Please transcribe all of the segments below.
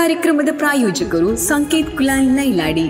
ಕಾರ್ಯಕ್ರಮದ ಪ್ರಾಯೋಜಕರು ಸಂಕೇತ್ ಕುಲಾಲ್ ನೈಲಾಡಿ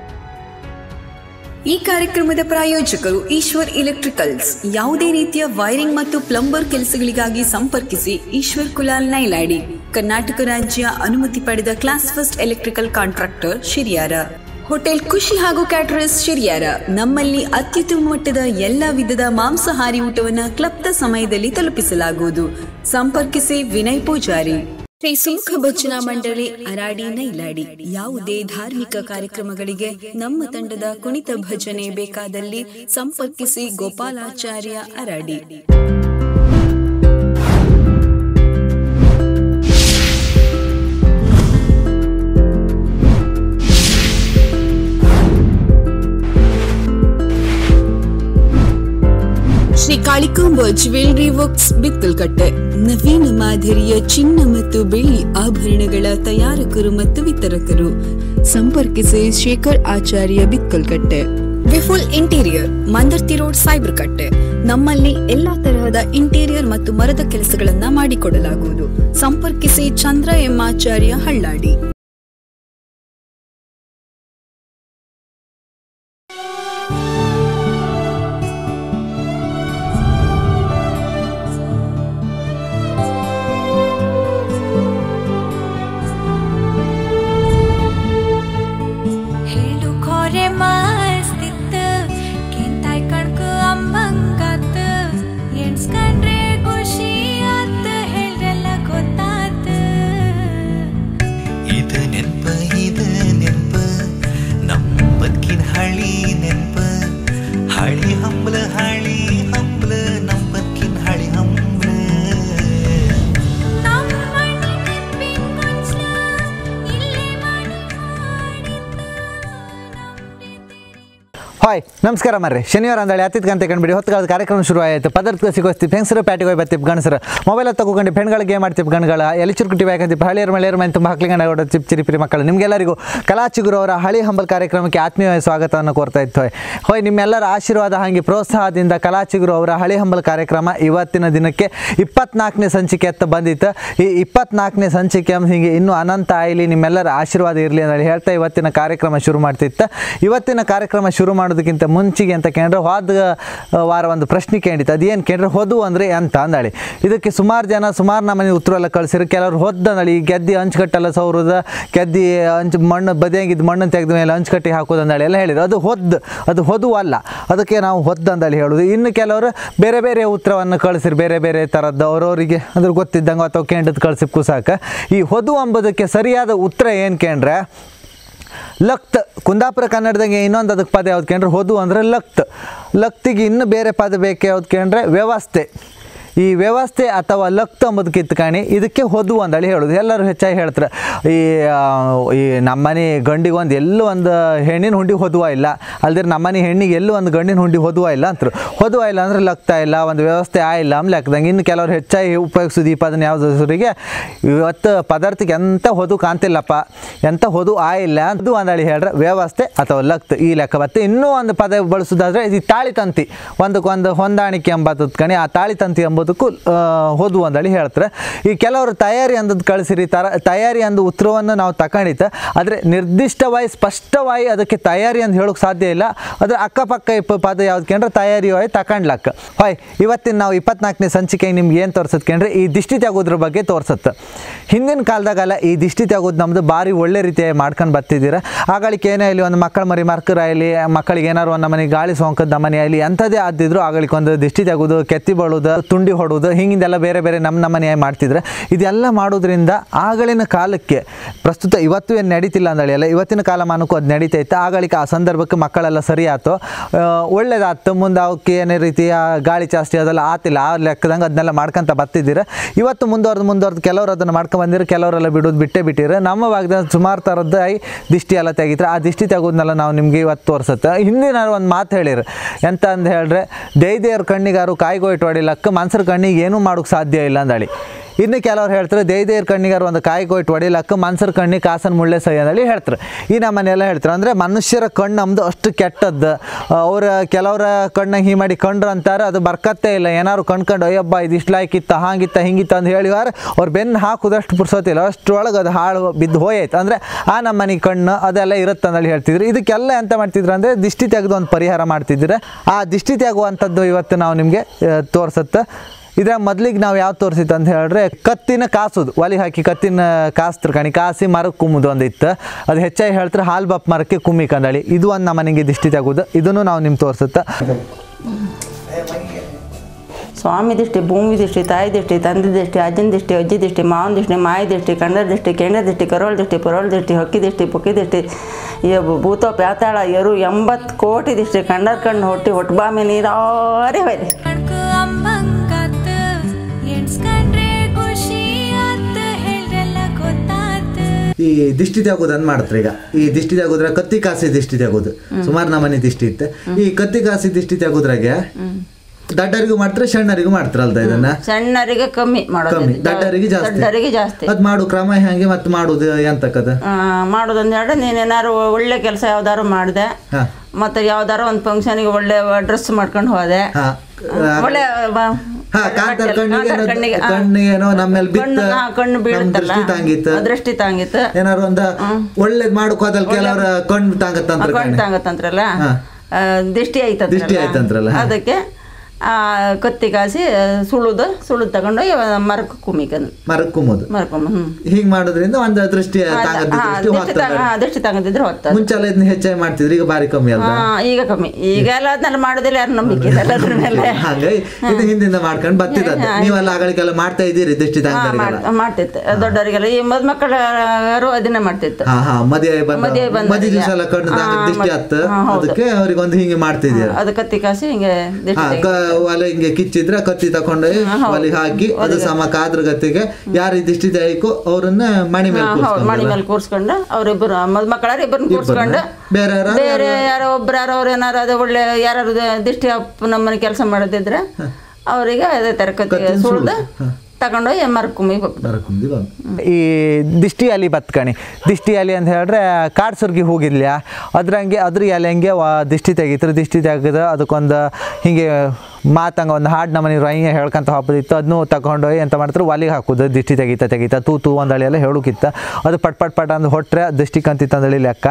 ಈ ಕಾರ್ಯಕ್ರಮದ ಪ್ರಾಯೋಜಕರು ಈಶ್ವರ್ ಎಲೆಕ್ಟ್ರಿಕಲ್ಸ್ ಯಾವುದೇ ರೀತಿಯ ವೈರಿಂಗ್ ಮತ್ತು ಪ್ಲಂಬರ್ ಕೆಲಸಗಳಿಗಾಗಿ ಸಂಪರ್ಕಿಸಿ ಈಶ್ವರ್ ಕುಲಾಲ್ ನೈಲಾಡಿ ಕರ್ನಾಟಕ ರಾಜ್ಯ ಅನುಮತಿ ಪಡೆದ class first electrical contractor Shiriyara hotel Khushi ಹಾಗೂ ಕ್ಯಾಟರರ್ಸ್ ಶಿರಿಯಾರ ನಮ್ಮಲ್ಲಿ ಅತ್ಯುತ್ತಮ ಮಟ್ಟದ ಎಲ್ಲ ವಿಧದ ಮಾಂಸಾಹಾರಿ ಊಟವನ್ನು ಕ್ಲಬ್ದ ಸಮಯದಲ್ಲಿ ತಲುಪಿಸಲಾಗುವುದು ಸಂಪರ್ಕಿಸಿ ವಿನಯ್ ಪೂಜಾರಿ ಶ್ರೀ ಸುಮುಖ ಭಜನಾ ಮಂಡಳಿ ಅರಾಡಿ ನೈಲಾಡಿ ಯಾವುದೇ ಧಾರ್ಮಿಕ ಕಾರ್ಯಕ್ರಮಗಳಿಗೆ ನಮ್ಮ ತಂಡದ ಕುಣಿತ ಭಜನೆ ಬೇಕಾದಲ್ಲಿ ಸಂಪರ್ಕಿಸಿ ಗೋಪಾಲಾಚಾರ್ಯ ಅರಾಡಿ ಶ್ರೀ ಕಾಳಿಕಾಂಬ ಜ್ಯುವೆಲರಿ ವರ್ಕ್ಸ್ ಬಿತ್ತಲ್ಕಟ್ಟೆ ನವೀನ ಮಾದರಿಯ ಚಿನ್ನ ಮತ್ತು ಬೆಳ್ಳಿ ಆಭರಣಗಳ ತಯಾರಕರು ಮತ್ತು ವಿತರಕರು ಸಂಪರ್ಕಿಸಿ Shekhar Acharya Bittalkatte Vipul interior Mandarthi road cyber Katte ನಮ್ಮಲ್ಲಿ ಎಲ್ಲಾ ತರಹದ ಇಂಟೀರಿಯರ್ ಮತ್ತು ಮರದ ಕೆಲಸಗಳನ್ನ ಮಾಡಿಕೊಡಲಾಗುವುದು ಸಂಪರ್ಕಿಸಿ ಚಂದ್ರ ಎಂ ಆಚಾರ್ಯ ಹಳ್ಳಾಡಿ ಹೇಳು ಖೋರೆ ಮಸ್ತಿತ್ತ ಕೆಂತಾಯ್ ಕಣ್ಕ ಅಂಬಂಗಾತ ಎಣ್ಸ್ಕಂಡ್ರೆ ಖುಷಿ ಆತ ಹೇಳ್ರೆಲ್ಲ ಗೊತ್ತಾತ ಇದು ನೆನ್ಪ ಇದು ನೆನ್ಪ ನಮ್ಮ ಬದುಕಿನ ಹಳಿ ನೆನ್ಪ ಹಳಿ ಹಂಬಲ ಹಳಿ ಹಂಬಲ ನಮ್ಮ ಬದುಕಿನ ಹಳಿ ಹಂಬಲ ನಮ್ಮ ಮನೆ ನೆನ್ಪಿನ್ ಗೊಂಚಲ ಇಲ್ಲೇ ಮಾಡಿ ಮಾಡಿದ್ದ ನಮ್ದೆ ಹಾಯ್ ನಮಸ್ಕಾರ ಮರ್ರಿ ಶನಿವಾರ ಅಂದಳಿ ಹತ್ತಿದ ಗಂಟೆ ಕಂಡ್ಬಿಡಿ ಹೊತ್ತುಗಾದ ಕಾರ್ಯಕ್ರಮ ಶುರು ಆಯಿತು ಪದಾರ್ಥ ಸಿಗೋಸ್ತಿ ಹೆಂಗಸರು ಪ್ಯಾಟಿಗೆ ಹೋಗಿ ಬರ್ತಿಪ್ ಗಣಸರು ಮೊಬೈಲ್ ತಗೊಂಡು ಪೆಣ್ಗಳಿಗೆ ಗೇಮ್ ಮಾಡ್ತಿಪ್ ಗಣ್ಗಳ ಎಲ್ಲಿ ಚುರುಕುಟಿ ಬೇಕಂತಿಪ್ ಹಳಿಯರ್ ಮಳೆಯರ್ ಮನೆ ತುಂಬ ಹಾಕ್ಲಿಂಗ ಓಡ ಚಿಪ್ ಚಿರಿಪಿರಿ ಮಕ್ಕಳು ನಿಮಗೆಲ್ಲರಿಗೂ ಕಲಾ ಚಿಗುರು ಅವರ ಹಳಿ ಹಂಬಲ್ ಕಾರ್ಯಕ್ರಮಕ್ಕೆ ಆತ್ಮೀಯ ಸ್ವಾಗತವನ್ನು ಕೋರ್ತಾ ಇತ್ತು ಹೋಯ್ ನಿಮ್ಮೆಲ್ಲರ ಆಶೀರ್ವಾದ ಹಾಗೆ ಪ್ರೋತ್ಸಾಹದಿಂದ ಕಲಾ ಚಿಗುರು ಅವರ ಹಳಿ ಹಂಬಲ್ ಕಾರ್ಯಕ್ರಮ ಇವತ್ತಿನ ದಿನಕ್ಕೆ ಇಪ್ಪತ್ನಾಲ್ಕನೇ ಸಂಚಿಕೆ ಎತ್ತ ಬಂದಿತ್ತು ಈ ಇಪ್ಪತ್ನಾಲ್ಕನೇ ಸಂಚಿಕೆ ಅಂದ್ ಹೀಗೆ ಇನ್ನೂ ಅನಂತ ಆಯ್ಲಿ ನಿಮ್ಮೆಲ್ಲರ ಆಶೀರ್ವಾದ ಇರಲಿ ಅಂತ ಹೇಳಿ ಹೇಳ್ತಾ ಇವತ್ತಿನ ಕಾರ್ಯಕ್ರಮ ಶುರು ಮಾಡ್ತಿತ್ತು ಇವತ್ತಿನ ಕಾರ್ಯಕ್ರಮ ಶುರು ಮಾಡೋದಕ್ಕಿಂತ ಮುಂಚಿಗೆ ಅಂತ ಕೇಳಿದ್ರೆ ಹೋದ ಆ, ವಾರ ಒಂದು ಪ್ರಶ್ನೆ ಕೇಳಿತ್ತು ಅದೇನು ಕೇಳಿದ್ರೆ ಹೊದು ಅಂದರೆ ಎಂತ ಅಂದಳಿ ಇದಕ್ಕೆ ಸುಮಾರು ಜನ ಸುಮಾರು ನಮ್ಮನೆ ಉತ್ತರ ಎಲ್ಲ ಕಳಿಸಿರು ಕೆಲವರು ಹೊದ್ದು ಅಂದಳಿ ಈ ಗೆದ್ದಿ ಹಂಚ್ಕಟ್ಟೆಲ್ಲ ಸೌರದ ಗೆದ್ದಿ ಹಂಚು ಮಣ್ಣು ಬದಿಯಾಗಿದ್ದು ಮಣ್ಣನ್ನು ತೆಗೆದ ಮೇಲೆ ಹಂಚ್ಕಟ್ಟಿ ಹಾಕೋದು ಅಂದಳಿ ಎಲ್ಲ ಹೇಳಿದ್ರು ಅದು ಹೊದ್ದು ಅದು ಹೊದು ಅಲ್ಲ ಅದಕ್ಕೆ ನಾವು ಹೊದ್ದು ಅಂದಳಿ ಹೇಳೋದು ಇನ್ನು ಕೆಲವರು ಬೇರೆ ಬೇರೆ ಉತ್ತರವನ್ನು ಕಳಿಸಿರು ಬೇರೆ ಬೇರೆ ಥರದ್ದು ಅವ್ರವರಿಗೆ ಅದ್ರ ಗೊತ್ತಿದ್ದಂಗೆ ಅಥವಾ ಕೇಂದ್ರದ ಕಳಿಸಿ ಕುಸಾಕ ಈ ಹೊದು ಎಂಬುದಕ್ಕೆ ಸರಿಯಾದ ಉತ್ತರ ಏನು ಕೇಂದ್ರೆ ಲಕ್ತ್ ಕುಂದಾಪುರ ಕನ್ನಡದಾಗೆ ಇನ್ನೊಂದು ಅದಕ್ಕೆ ಪದ ಯಾವ್ದು ಕೇಂದ್ರೆ ಹೊದು ಅಂದರೆ ಲಕ್ತ್ ಲಕ್ತಿಗೆ ಇನ್ನು ಬೇರೆ ಪದ ಬೇಕು ಯಾವ್ದು ಕೇಂದ್ರೆ ವ್ಯವಸ್ಥೆ ಈ ವ್ಯವಸ್ಥೆ ಅಥವಾ ಲಕ್ತ್ ಅಂಬುದು ಕಿತ್ಕಾಣಿ ಇದಕ್ಕೆ ಹೊದು ಅಂದಳಿ ಹೇಳೋದು ಎಲ್ಲರೂ ಹೆಚ್ಚಾಗಿ ಹೇಳ್ತಾರೆ ಈ ಆ, ಈ ನಮ್ಮನೆ ಗಂಡಿಗೆ ಒಂದು ಎಲ್ಲೂ ಒಂದು ಹೆಣ್ಣಿನ ಹುಂಡಿ ಹೊದುವ ಇಲ್ಲ ಅಲ್ದಿರ ನಮ್ಮನೆ ಹೆಣ್ಣಿಗೆ ಎಲ್ಲೂ ಒಂದು ಗಂಡಿನ ಹುಂಡಿ ಹೊದುವ ಇಲ್ಲ ಅಂತರು ಹೊದುವ ಇಲ್ಲ ಅಂದ್ರೆ ಲಕ್ತಾ ಇಲ್ಲ ಒಂದು ವ್ಯವಸ್ಥೆ ಆಯಿಲ್ಲ ಅಂದ್ ಲೆಕ್ಕದಂಗೆ ಇನ್ನು ಕೆಲವರು ಹೆಚ್ಚಾಗಿ ಉಪಯೋಗಿಸೋದು ಈ ಪದನ ಯಾವ್ದು ಹೆಸರಿಗೆ ಇವತ್ತು ಪದಾರ್ಥಕ್ಕೆ ಎಂಥ ಹೊದು ಕಾಣ್ತಿಲ್ಲಪ್ಪ ಎಂಥ ಹೊದು ಆಯಿಲ್ಲ ಅದು ಅಂದಳಿ ಹೇಳ್ರೆ ವ್ಯವಸ್ಥೆ ಅಥವಾ ಲಕ್ತ್ ಈ ಲೆಕ್ಕ ಬತ್ತೆ ಇನ್ನೂ ಒಂದು ಪದ ಬಳಸೋದಾದ್ರೆ ಇದು ತಾಳಿತಂತಿ ಒಂದಕ್ಕೊಂದು ಹೊಂದಾಣಿಕೆ ಎಂಬತ್ತದ ಕಣಿ ಆ ತಾಳಿತಂತಿ ಎಂಬುದಕ್ಕೂ ಆ, ಹೊದು ಅಂದಳಿ ಹೇಳ್ತಾರೆ ಈ ಕೆಲವರು ತಯಾರಿ ಅಂದದ್ದು ಕಳಿಸಿರಿ ತರ ತಯಾರಿ ಅಂದ ಉತ್ತರವನ್ನು ನಾವು ತಗೊಂಡಿದ್ದ ಆದರೆ ನಿರ್ದಿಷ್ಟವಾಗಿ ಸ್ಪಷ್ಟವಾಗಿ ಅದಕ್ಕೆ ತಯಾರಿ ಅಂತ ಹೇಳೋಕೆ ಸಾಧ್ಯ ಇಲ್ಲ ಅದ್ರ ಅಕ್ಕಪಕ್ಕ ಇಪ್ಪ ಪದ ಯಾವ್ದು ಕೇಂದ್ರೆ ತಯಾರಿ ಹೋಯ್ ತಗೊಂಡ್ಲಕ್ಕ ಹೊಯ್ ಇವತ್ತಿನ ನಾವು ಇಪ್ಪತ್ನಾಲ್ಕನೇ ಸಂಚಿಕೆಗೆ ನಿಮ್ಗೆ ಏನು ತೋರ್ಸತ್ ಕೇಂದ್ರೆ ಈ ದಿಷ್ಟಿ ತೆಗೋದ್ರ ಬಗ್ಗೆ ತೋರ್ಸತ್ತೆ ಹಿಂದಿನ ಕಾಲದಾಗಲ್ಲ ಈ ದಿಷ್ಟಿ ತೆಗೋದು ನಮ್ಮದು ಭಾರಿ ಒಳ್ಳೆ ರೀತಿಯಾಗಿ ಮಾಡ್ಕೊಂಡು ಬರ್ತಿದ್ದೀರ ಆಗಳಿಕೆ ಏನೇ ಇಲ್ಲಿ ಒಂದು ಮಕ್ಕಳ ಮರಿ ಮರ್ಕರ್ ಆಗಲಿ ಮಕ್ಕಳಿಗೆ ಏನಾರು ಒಂದು ನಮ್ಮನೆ ಗಾಳಿ ಸೋಂಕದ ನಮ್ಮನೆ ಆಗಲಿ ಎಂಥದೇ ಆದಿದ್ರು ಆಗಳಿಕೆ ಒಂದು ದಿಷ್ಟಿ ತೆಗೋದು ಕೆತ್ತಿ ಬಳುದು ತುಂಡಿ ಹೊಡೋದು ಹಿಂಗಿಂದೆಲ್ಲ ಬೇರೆ ಬೇರೆ ನಮ್ಮ ನಮ್ಮನೆ ಮಾಡ್ತಿದ್ರೆ ಇದೆಲ್ಲ ಮಾಡೋದ್ರಿಂದ ಆಗಳಿನ ಕಾಲಕ್ಕೆ ಪ್ರಸ್ತುತ ಇವತ್ತು ಏನು ನಡೀತಿಲ್ಲ ಅಂದಳಿ ಅಲ್ಲ ಇವತ್ತಿನ ಕಾಲಮಾನಕ್ಕೂ ಅದು ನಡೀತೈತೆ ಆಗಳಿಕೆ ಆ ಸಂದರ್ಭಕ್ಕೆ ಮಕ್ಕಳೆಲ್ಲ ಸರಿ ಆಯ್ತು ಒಳ್ಳೇದಾಯ್ತು ಮುಂದೆ ಅವಕ್ಕೆ ಏನೇ ರೀತಿಯ ಗಾಳಿ ಜಾಸ್ತಿ ಅದೆಲ್ಲ ಆತಿಲ್ಲ ಆ ಲೆಕ್ಕದಂಗೆ ಅದನ್ನೆಲ್ಲ ಮಾಡ್ಕೊಂತ ಬರ್ತಿದ್ದೀರ ಇವತ್ತು ಮುಂದುವರೆದು ಮುಂದುವರೆದು ಕೆಲವರು ಅದನ್ನು ಮಾಡ್ಕೊಂಡು ಬಂದಿರು ಕೆಲವರೆಲ್ಲ ಬಿಡೋದು ಬಿಟ್ಟೇ ಬಿಟ್ಟಿರು ನಮ್ಮ ಭಾಗದ ಸುಮಾರು ಥರದ್ದು ಐ ದಿಷ್ಟಿ ಎಲ್ಲ ತೆಗಿತಾರೆ ಆ ದಿಷ್ಟಿ ತೆಗೋದ್ನೆಲ್ಲ ನಾವು ನಿಮಗೆ ಇವತ್ತು ತೋರ್ಸುತ್ತೆ ಹಿಂದಿನ ಒಂದು ಮಾತು ಹೇಳಿರು ಎಂತ ಅಂತ ಹೇಳಿದ್ರೆ ದೈದೇವ್ರ ಕಣ್ಣಿಗಾರು ಕಾಯ್ಗೋಯ್ತು ಹೊಡಿಲಕ್ಕ ಮನ್ಸರ ಕಣ್ಣಿಗೆ ಏನೂ ಮಾಡೋಕ್ಕೆ ಸಾಧ್ಯ ಇಲ್ಲ ಅಂದಳಿ ಇನ್ನು ಕೆಲವ್ರು ಹೇಳ್ತಾರೆ ದೇಯ್ದೇರ್ ಕಣ್ಣಿಗಾರ ಒಂದು ಕಾಯಿ ಕೊಯ್ತು ಹೊಡಿಲಕ್ಕ ಮನ್ಸರ ಕಣ್ಣಿಗೆ ಕಾಸನ್ ಮುಳ್ಳೆ ಸೈ ಅಂತೇಳಿ ಹೇಳ್ತಾರೆ ಈ ನಮ್ಮನೆಲ್ಲ ಹೇಳ್ತಾರೆ ಅಂದರೆ ಮನುಷ್ಯರ ಕಣ್ಣು ನಮ್ದು ಅಷ್ಟು ಕೆಟ್ಟದ್ದು ಅವ್ರ ಕೆಲವ್ರ ಕಣ್ಣಾಗ ಹೀ ಮಾಡಿ ಕಂಡ್ರು ಅಂತಾರೆ ಅದು ಬರ್ಕತ್ತೇ ಇಲ್ಲ ಏನಾರು ಕಣ್ಕಂಡು ಅಯ್ಯಬ್ಬ ಇದು ಇಷ್ಟು ಲಾಯ್ಕಿತ್ತ ಹಾಂಗಿತ್ತ ಹಿಂಗಿತ್ತ ಅಂತ ಹೇಳಿವಾರ ಅವ್ರು ಬೆನ್ನು ಹಾಕುದಷ್ಟು ಪುರ್ಸೋತಿಲ್ಲ ಅಷ್ಟರೊಳಗೆ ಅದು ಹಾಳು ಬಿದ್ದು ಹೋಯ್ತು ಅಂದರೆ ಆ ನಮ್ಮನೆ ಕಣ್ಣು ಅದೆಲ್ಲ ಇರುತ್ತೆ ಅಂತೇಳಿ ಹೇಳ್ತಿದ್ರು ಇದಕ್ಕೆಲ್ಲ ಎಂತ ಮಾಡ್ತಿದ್ರು ಅಂದರೆ ದಿಷ್ಟಿ ತೆಗೆದು ಒಂದು ಪರಿಹಾರ ಮಾಡ್ತಿದ್ರೆ ಆ ದಿಷ್ಟಿ ತೆಗುವಂಥದ್ದು ಇವತ್ತು ನಾವು ನಿಮಗೆ ತೋರಿಸುತ್ತೆ ಇದ್ರ ಮೊದ್ಲಿಗೆ ನಾವು ಯಾವ ತೋರಿಸಿತ್ತು ಅಂತ ಹೇಳಿದ್ರೆ ಕತ್ತಿನ ಕಾಸುದು ಒಲಿ ಹಾಕಿ ಕತ್ತಿನ ಕಾಸ್ತ್ರ ಕಣಿ ಕಾಸಿ ಮರಕ್ಕೆ ಕುಮ್ಮುದು ಒಂದು ಇತ್ತು ಅದು ಹೆಚ್ಚಾಗಿ ಹೇಳ್ತಾರೆ ಹಾಲು ಬಪ್ ಮರಕ್ಕೆ ಕುಮ್ಮಿ ಕಂದಳಿ ಇದು ಒಂದು ನಮ್ಮನೆಗೆ ದಿಷ್ಟಿ ತೆಗೋದು ಇದನ್ನು ನಾವು ನಿಮ್ಗೆ ತೋರಿಸುತ್ತೆ ಸ್ವಾಮಿ ದೃಷ್ಟಿ ಭೂಮಿ ದೃಷ್ಟಿ ತಾಯಿ ದೃಷ್ಟಿ ತಂದೆ ದೃಷ್ಟಿ ಅಜ್ಜನ ದೃಷ್ಟಿ ಅಜ್ಜಿ ದೃಷ್ಟಿ ಮಾವನ ದೃಷ್ಟಿ ಮಾಯ ದೃಷ್ಟಿ ಕಂಡ ದೃಷ್ಟಿ ಕೆಂಡ ದೃಷ್ಟಿ ಕರೋಳ ದೃಷ್ಟಿ ಪರೋಳ ದೃಷ್ಟಿ ಹೊಕ್ಕಿ ದೃಷ್ಟಿ ಪುಕ್ಕಿ ದೃಷ್ಟಿ ಇವ ಭೂತ ಪ್ಯಾತಾಳ ಎರು ಎಂಬತ್ತು ಕೋಟಿ ದೃಷ್ಟಿ ಕಂಡರ್ ಕಣ್ಣು ಹೊಟ್ಟಿ ಹೊಟ್ಟಬಾಮೆ ನೀರಾರೇ ಹೋಯ್ದೆ ಕಣ್ಕು ಅಂಬಂಗಾತ ಎಣ್ಸ್ಕಂಡ್ರೆ ಖುಷಿ ಆತ ಹೇಳ್ರೆಲ್ಲ ಗೊತ್ತಾತ ಈ ದಿಷ್ಟಿ ತೆಗೋದು ಅಂದ್ ಮಾಡ್ತಾರೆ ಈಗ ಈ ದಿಷ್ಟಿ ತೆಗೋದ್ರ ಕತ್ತಿ ಕಾಸಿ ದಿಷ್ಟಿ ತೆಗೋದು ಸುಮಾರು ನಮ್ಮನೆ ದಿಷ್ಟಿ ಇತ್ತು ಈ ಕತ್ತಿ ಕಾಸಿ ದಿಷ್ಟಿ ತೆಗೋದ್ರಾಗೆ ದಡ್ಡರಿಗೂ ಮಾಡ್ತಾರೆ ಸಣ್ಣರಿಗೂ ಮಾಡ್ತಾರಲ್ದ ಇದನ್ನ ಸಣ್ಣರಿಗೆ ಕಮ್ಮಿ ಮಾಡೋದು ಕಮ್ಮಿ ದಡ್ಡರಿಗೆ ಜಾಸ್ತಿ ದೊಡ್ಡರಿಗೆ ಜಾಸ್ತಿ ಅದ್ ಮಾಡು ಕ್ರಮ ಹೆಂಗೆ ಮತ್ತೆ ಮಾಡುದು ಎಂತಕ್ಕದ ಆ, ಮಾಡೋದೊಂದು ಹೇಳಿ ನೀನೇನಾರು ಒಳ್ಳೆ ಕೆಲಸ ಯಾವ್ದಾರು ಮಾಡಿದೆ ಹಾ ಮತ್ತು ಯಾವ್ದಾರು ಒಂದು ಫಂಕ್ಷನಿಗೆ ಒಳ್ಳೆ ಡ್ರೆಸ್ ಮಾಡ್ಕೊಂಡು ಹೋದೆ ಹಾ ಒಳ್ಳೆ ಬ- ಹಾ ಕಾಂತಾರ ಕಣ್ಣಿಗೆ ಕಾಂತಾರ ಏನೋ- ಕಣ್ಣಿಗೆ, ಹಾ. ಕಣ್ಣಿಗೇನೋ ನಮ್ಮೇಲೆ ಬಿತ್ತ ಕಣ್ಣು ಹಾ, ಕಣ್ಣು ನಮ್ ಬೀಳುತ್ತಲ್ಲ ದೃಷ್ಟಿ ತಾಂಗಿತ್ತು ದೃಷ್ಟಿ ತಾಂಗಿತ್ತು ಏನಾರು ಒಂದ ಒಳ್ಳೇದ್ ಮಾಡಕ್ ಹೋದಲ್ ಕೆಲವ್ರ ಕಣ್ಣು ತಾಂಗತ್ತಂತ್ರ ಕಣ್ಣು ತಾಂಗತ್ತಂತ್ರಲ್ಲ ಹಾ. ಆ, ದಿಷ್ಟಿ ಆಯ್ತಂತ್ರಲ್ಲ ದಿಷ್ಟಿ ಆಯ್ತಂತ್ರಲ್ಲ, ಹಾ. ಅದಕ್ಕೆ ಆ, ಕತ್ತಿ ಕಾಸಿ ಆ, ಸುಳುದು ಸುಳುದು ತಗೊಂಡು ಮರಕ್ಕೆ ಕುಮಿಕಂದು ಮರಕ್ ಕುಮ್ಮೋದು ಮರ್ಕೊಂಬ ಹ್ಮ್ ಹೀಗ್ ಮಾಡೋದ್ರಿಂದ ಒಂದ್ ದೃಷ್ಟಿ ಹಾ, ತಾಂಗದ ಹಾ, ದೃಷ್ಟಿ ದೃಷ್ಟಿ ಹೋಗ್ತದೆ ತಾಂಗ- ಹಾ, ದೃಷ್ಟಿ ತಗೊಂಡಿದ್ರೆ ಹೊತ್ತದ ಮುಂಚೆಲ್ಲ ಇದನ್ನ ಹೆಚ್ಚಾಗಿ ಮಾಡ್ತಿದ್ರು ಈಗ ಬಾರಿ ಕಮ್ಮಿ ಅಲ್ವಾ ಹಾ, ಈಗ ಕಮ್ಮಿ ಈಗ ಎಲ್ಲ ಅದನ್ನೆಲ್ಲ ಮಾಡೋದಿಲ್ಲ ಯಾರು ನಂಬಿಕೆ ಇಲ್ಲ ಅದ್ರ ಮೇಲೆ ಹಾಗಾಗಿ ಇದು ಹಿಂದಿಂದ ಮಾಡ್ಕೊಂಡು ಬರ್ತಿದ್ದದ್ದು ನೀವೆಲ್ಲ ಆಗಳಿಗೆಲ್ಲ ಮಾಡ್ತಾ ಇದ್ದೀರಿ ದೃಷ್ಟಿ ಹಾ, ತಾಂಗರಿಗೆಲ್ಲ ಮಾಡ್- ಮಾಡ್ತಿತ್ತು ದೊಡ್ಡವರಿಗೆಲ್ಲ ಈ ಮದ್ಮಕ್ಕಳು ಅದನ್ನೇ ಮಾಡ್ತಿತ್ತು ಹಾ ಹಾ ಮದುವೆ ಬಂದ ಮದುವೆ ಬಂದ ಮದುವೆ ದಿವಸ ಎಲ್ಲ ಕಣ್ಣು ಹಾ, ತಾಂಗದ ದೃಷ್ಟಿ ಮದ್- ಆತ್ತು ಹಾ, ಹೌದು. ಅದಕ್ಕೆ ಅವ್ರಿಗೆ ಒಂದು ಹಿಂಗೆ ಮಾಡ್ತಿದ್ದೀರ ಅದು ಕತ್ತಿ ಕಾಸಿ ಹಿಂಗೆ ದಿಷ್ಟಿ ಹಾ ತೆಗಿ- ಕ- ಒಲೆ ಹಿಂಗೆ ಕಿಚ್ಚಿದ್ರೆ ಕತ್ತಿ ತಕೊಂಡು ಒಲಿಗೆ ಹಾಕಿ ಅದು ಸಮ ಕಾದ್ರ ಗತಿಗೆ ಯಾರು ಈ ದಿಷ್ಟಿ ತೆಗಿಕೋ ಅವ್ರನ್ನ ಮಣಿ ಮೇಲೆ ಹಾ, ಹೌದು ಮಣಿ ಕೂರ್ಸ್ಕೊಂಡ್ಬಿಡೋದು. ಮೇಲೆ ಕೂರ್ಸ್ಕೊಂಡು ಅವ್ರಿಬ್ಬರು ಮದ್ಮಕ್ಕಳಾರ ಇಬ್ಬರನ್ನ ಕೂರ್ಸ್ಕೊಂಡು ಬೇರೆ ಯಾರು ಬೇರೆ ಯಾರೋ ಒಬ್ರು ಯಾರೋ ಅವ್ರು ಏನಾರು ಅದು ಒಳ್ಳೆ ಯಾರು ದಿಷ್ಟಿ ಅಪ್ಪ ನಮ್ಮನೆ ಕೆಲಸ ಮಾಡೋದಿದ್ರೆ ಅವರಿಗೆ ಅದೇ ಥರ ಕತ್ತಿ ಸುಳ್ದು ತಗೊಂಡೋಗಿ ಮರಕ್ಕೆ ಕುಮ್ಮಿ ಹೋಗ್ಬಿಟ್ಟು ಬರಕುಂದಿ ಬಂದು. ಈ ದಿಷ್ಟಿ ಅಲಿ ಬತ್ಕಣಿ ದಿಷ್ಟಿ ಅಲಿ ಅಂತ ಹೇಳಿದ್ರೆ ಕಾಡ್ಸುರ್ಗಿ ಹೋಗಿರ್ಲಿಲ್ಲ ಅದ್ರಂಗೆ ಅದ್ರ ಎಲೆಂಗೆ ವಾ ದಿಷ್ಟಿ ತೆಗಿತಾರೆ ದಿಷ್ಟಿ ತೆಗೆದು ಅದಕ್ಕೊಂದು ಹಿಂಗೆ ಮಾತಂಗ ಒಂದು ಹಾಡು ನಮ್ಮನೆ ರೊಯ್ಯ ಹೇಳ್ಕೊಂತ ಹಾಕೋದಿತ್ತು ಅದನ್ನು ತಗೊಂಡೋಗಿ ಎಂತ ಮಾಡ್ತಾರೆ ಒಲಿಗೆ ಹಾಕೋದು ದಿಷ್ಟಿ ತೆಗಿತಾ ತೆಗಿತಾ ತೂ ತೂ ಒಂದಳಿ ಎಲ್ಲ ಹೇಳುಕಿತ್ತ ಅದು ಪಟ್ ಪಟ್ ಪಟ್ ಅಂದು ಹೊಟ್ರೆ ದಿಷ್ಟಿ ಕಂತಿತ್ತು ಅಂದಳಿ ಲೆಕ್ಕ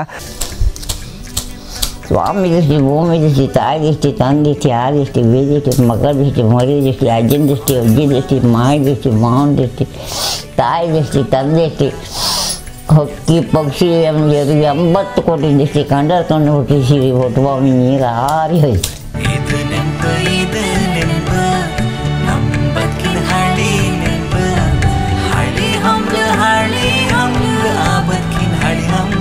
ಸ್ವಾಮಿ ದೃಷ್ಟಿ ಭೂಮಿ ದೃಷ್ಟಿ ತಾಯಿ ದೃಷ್ಟಿ ತಂದೆ ದೃಷ್ಟಿ ಆ ದೃಷ್ಟಿ ಬೇ ದೃಷ್ಟಿ ಮಗ ದೃಷ್ಟಿ ಮರಿ ದೃಷ್ಟಿ ಅಜ್ಜನ ದೃಷ್ಟಿ ಅಜ್ಜಿ ದೃಷ್ಟಿ ಮಾಯ ದೃಷ್ಟಿ ಮಾವನ ದೃಷ್ಟಿ ತಾಯಿ ದೃಷ್ಟಿ ತಂದೆ ದೃಷ್ಟಿ ಹಕ್ಕಿ ಪಕ್ಷಿ ಎಂಬ ಎಂಬತ್ತು ಕೋಟಿ ದೃಷ್ಟಿ ಕಂಡರ್ಕೊಂಡು ಹುಟ್ಟಿಸಿರಿ ಹೊಟ್ಟುಬಾವಿ ನೀರು ಆರಿ ಹೋಯ್ತು ಇದು ನೆನಪ ಇದು ನೆನಪ ನಂಬಕ್ಕಿನ ಹಳಿ ನೆನಪ ಹಳಿ ಹಂಬ್ಲ ಹಳಿ ಹಂಬ್ಲ ಆ ಬದುಕಿನ ಹಳಿ ಹಂಬ್ಲ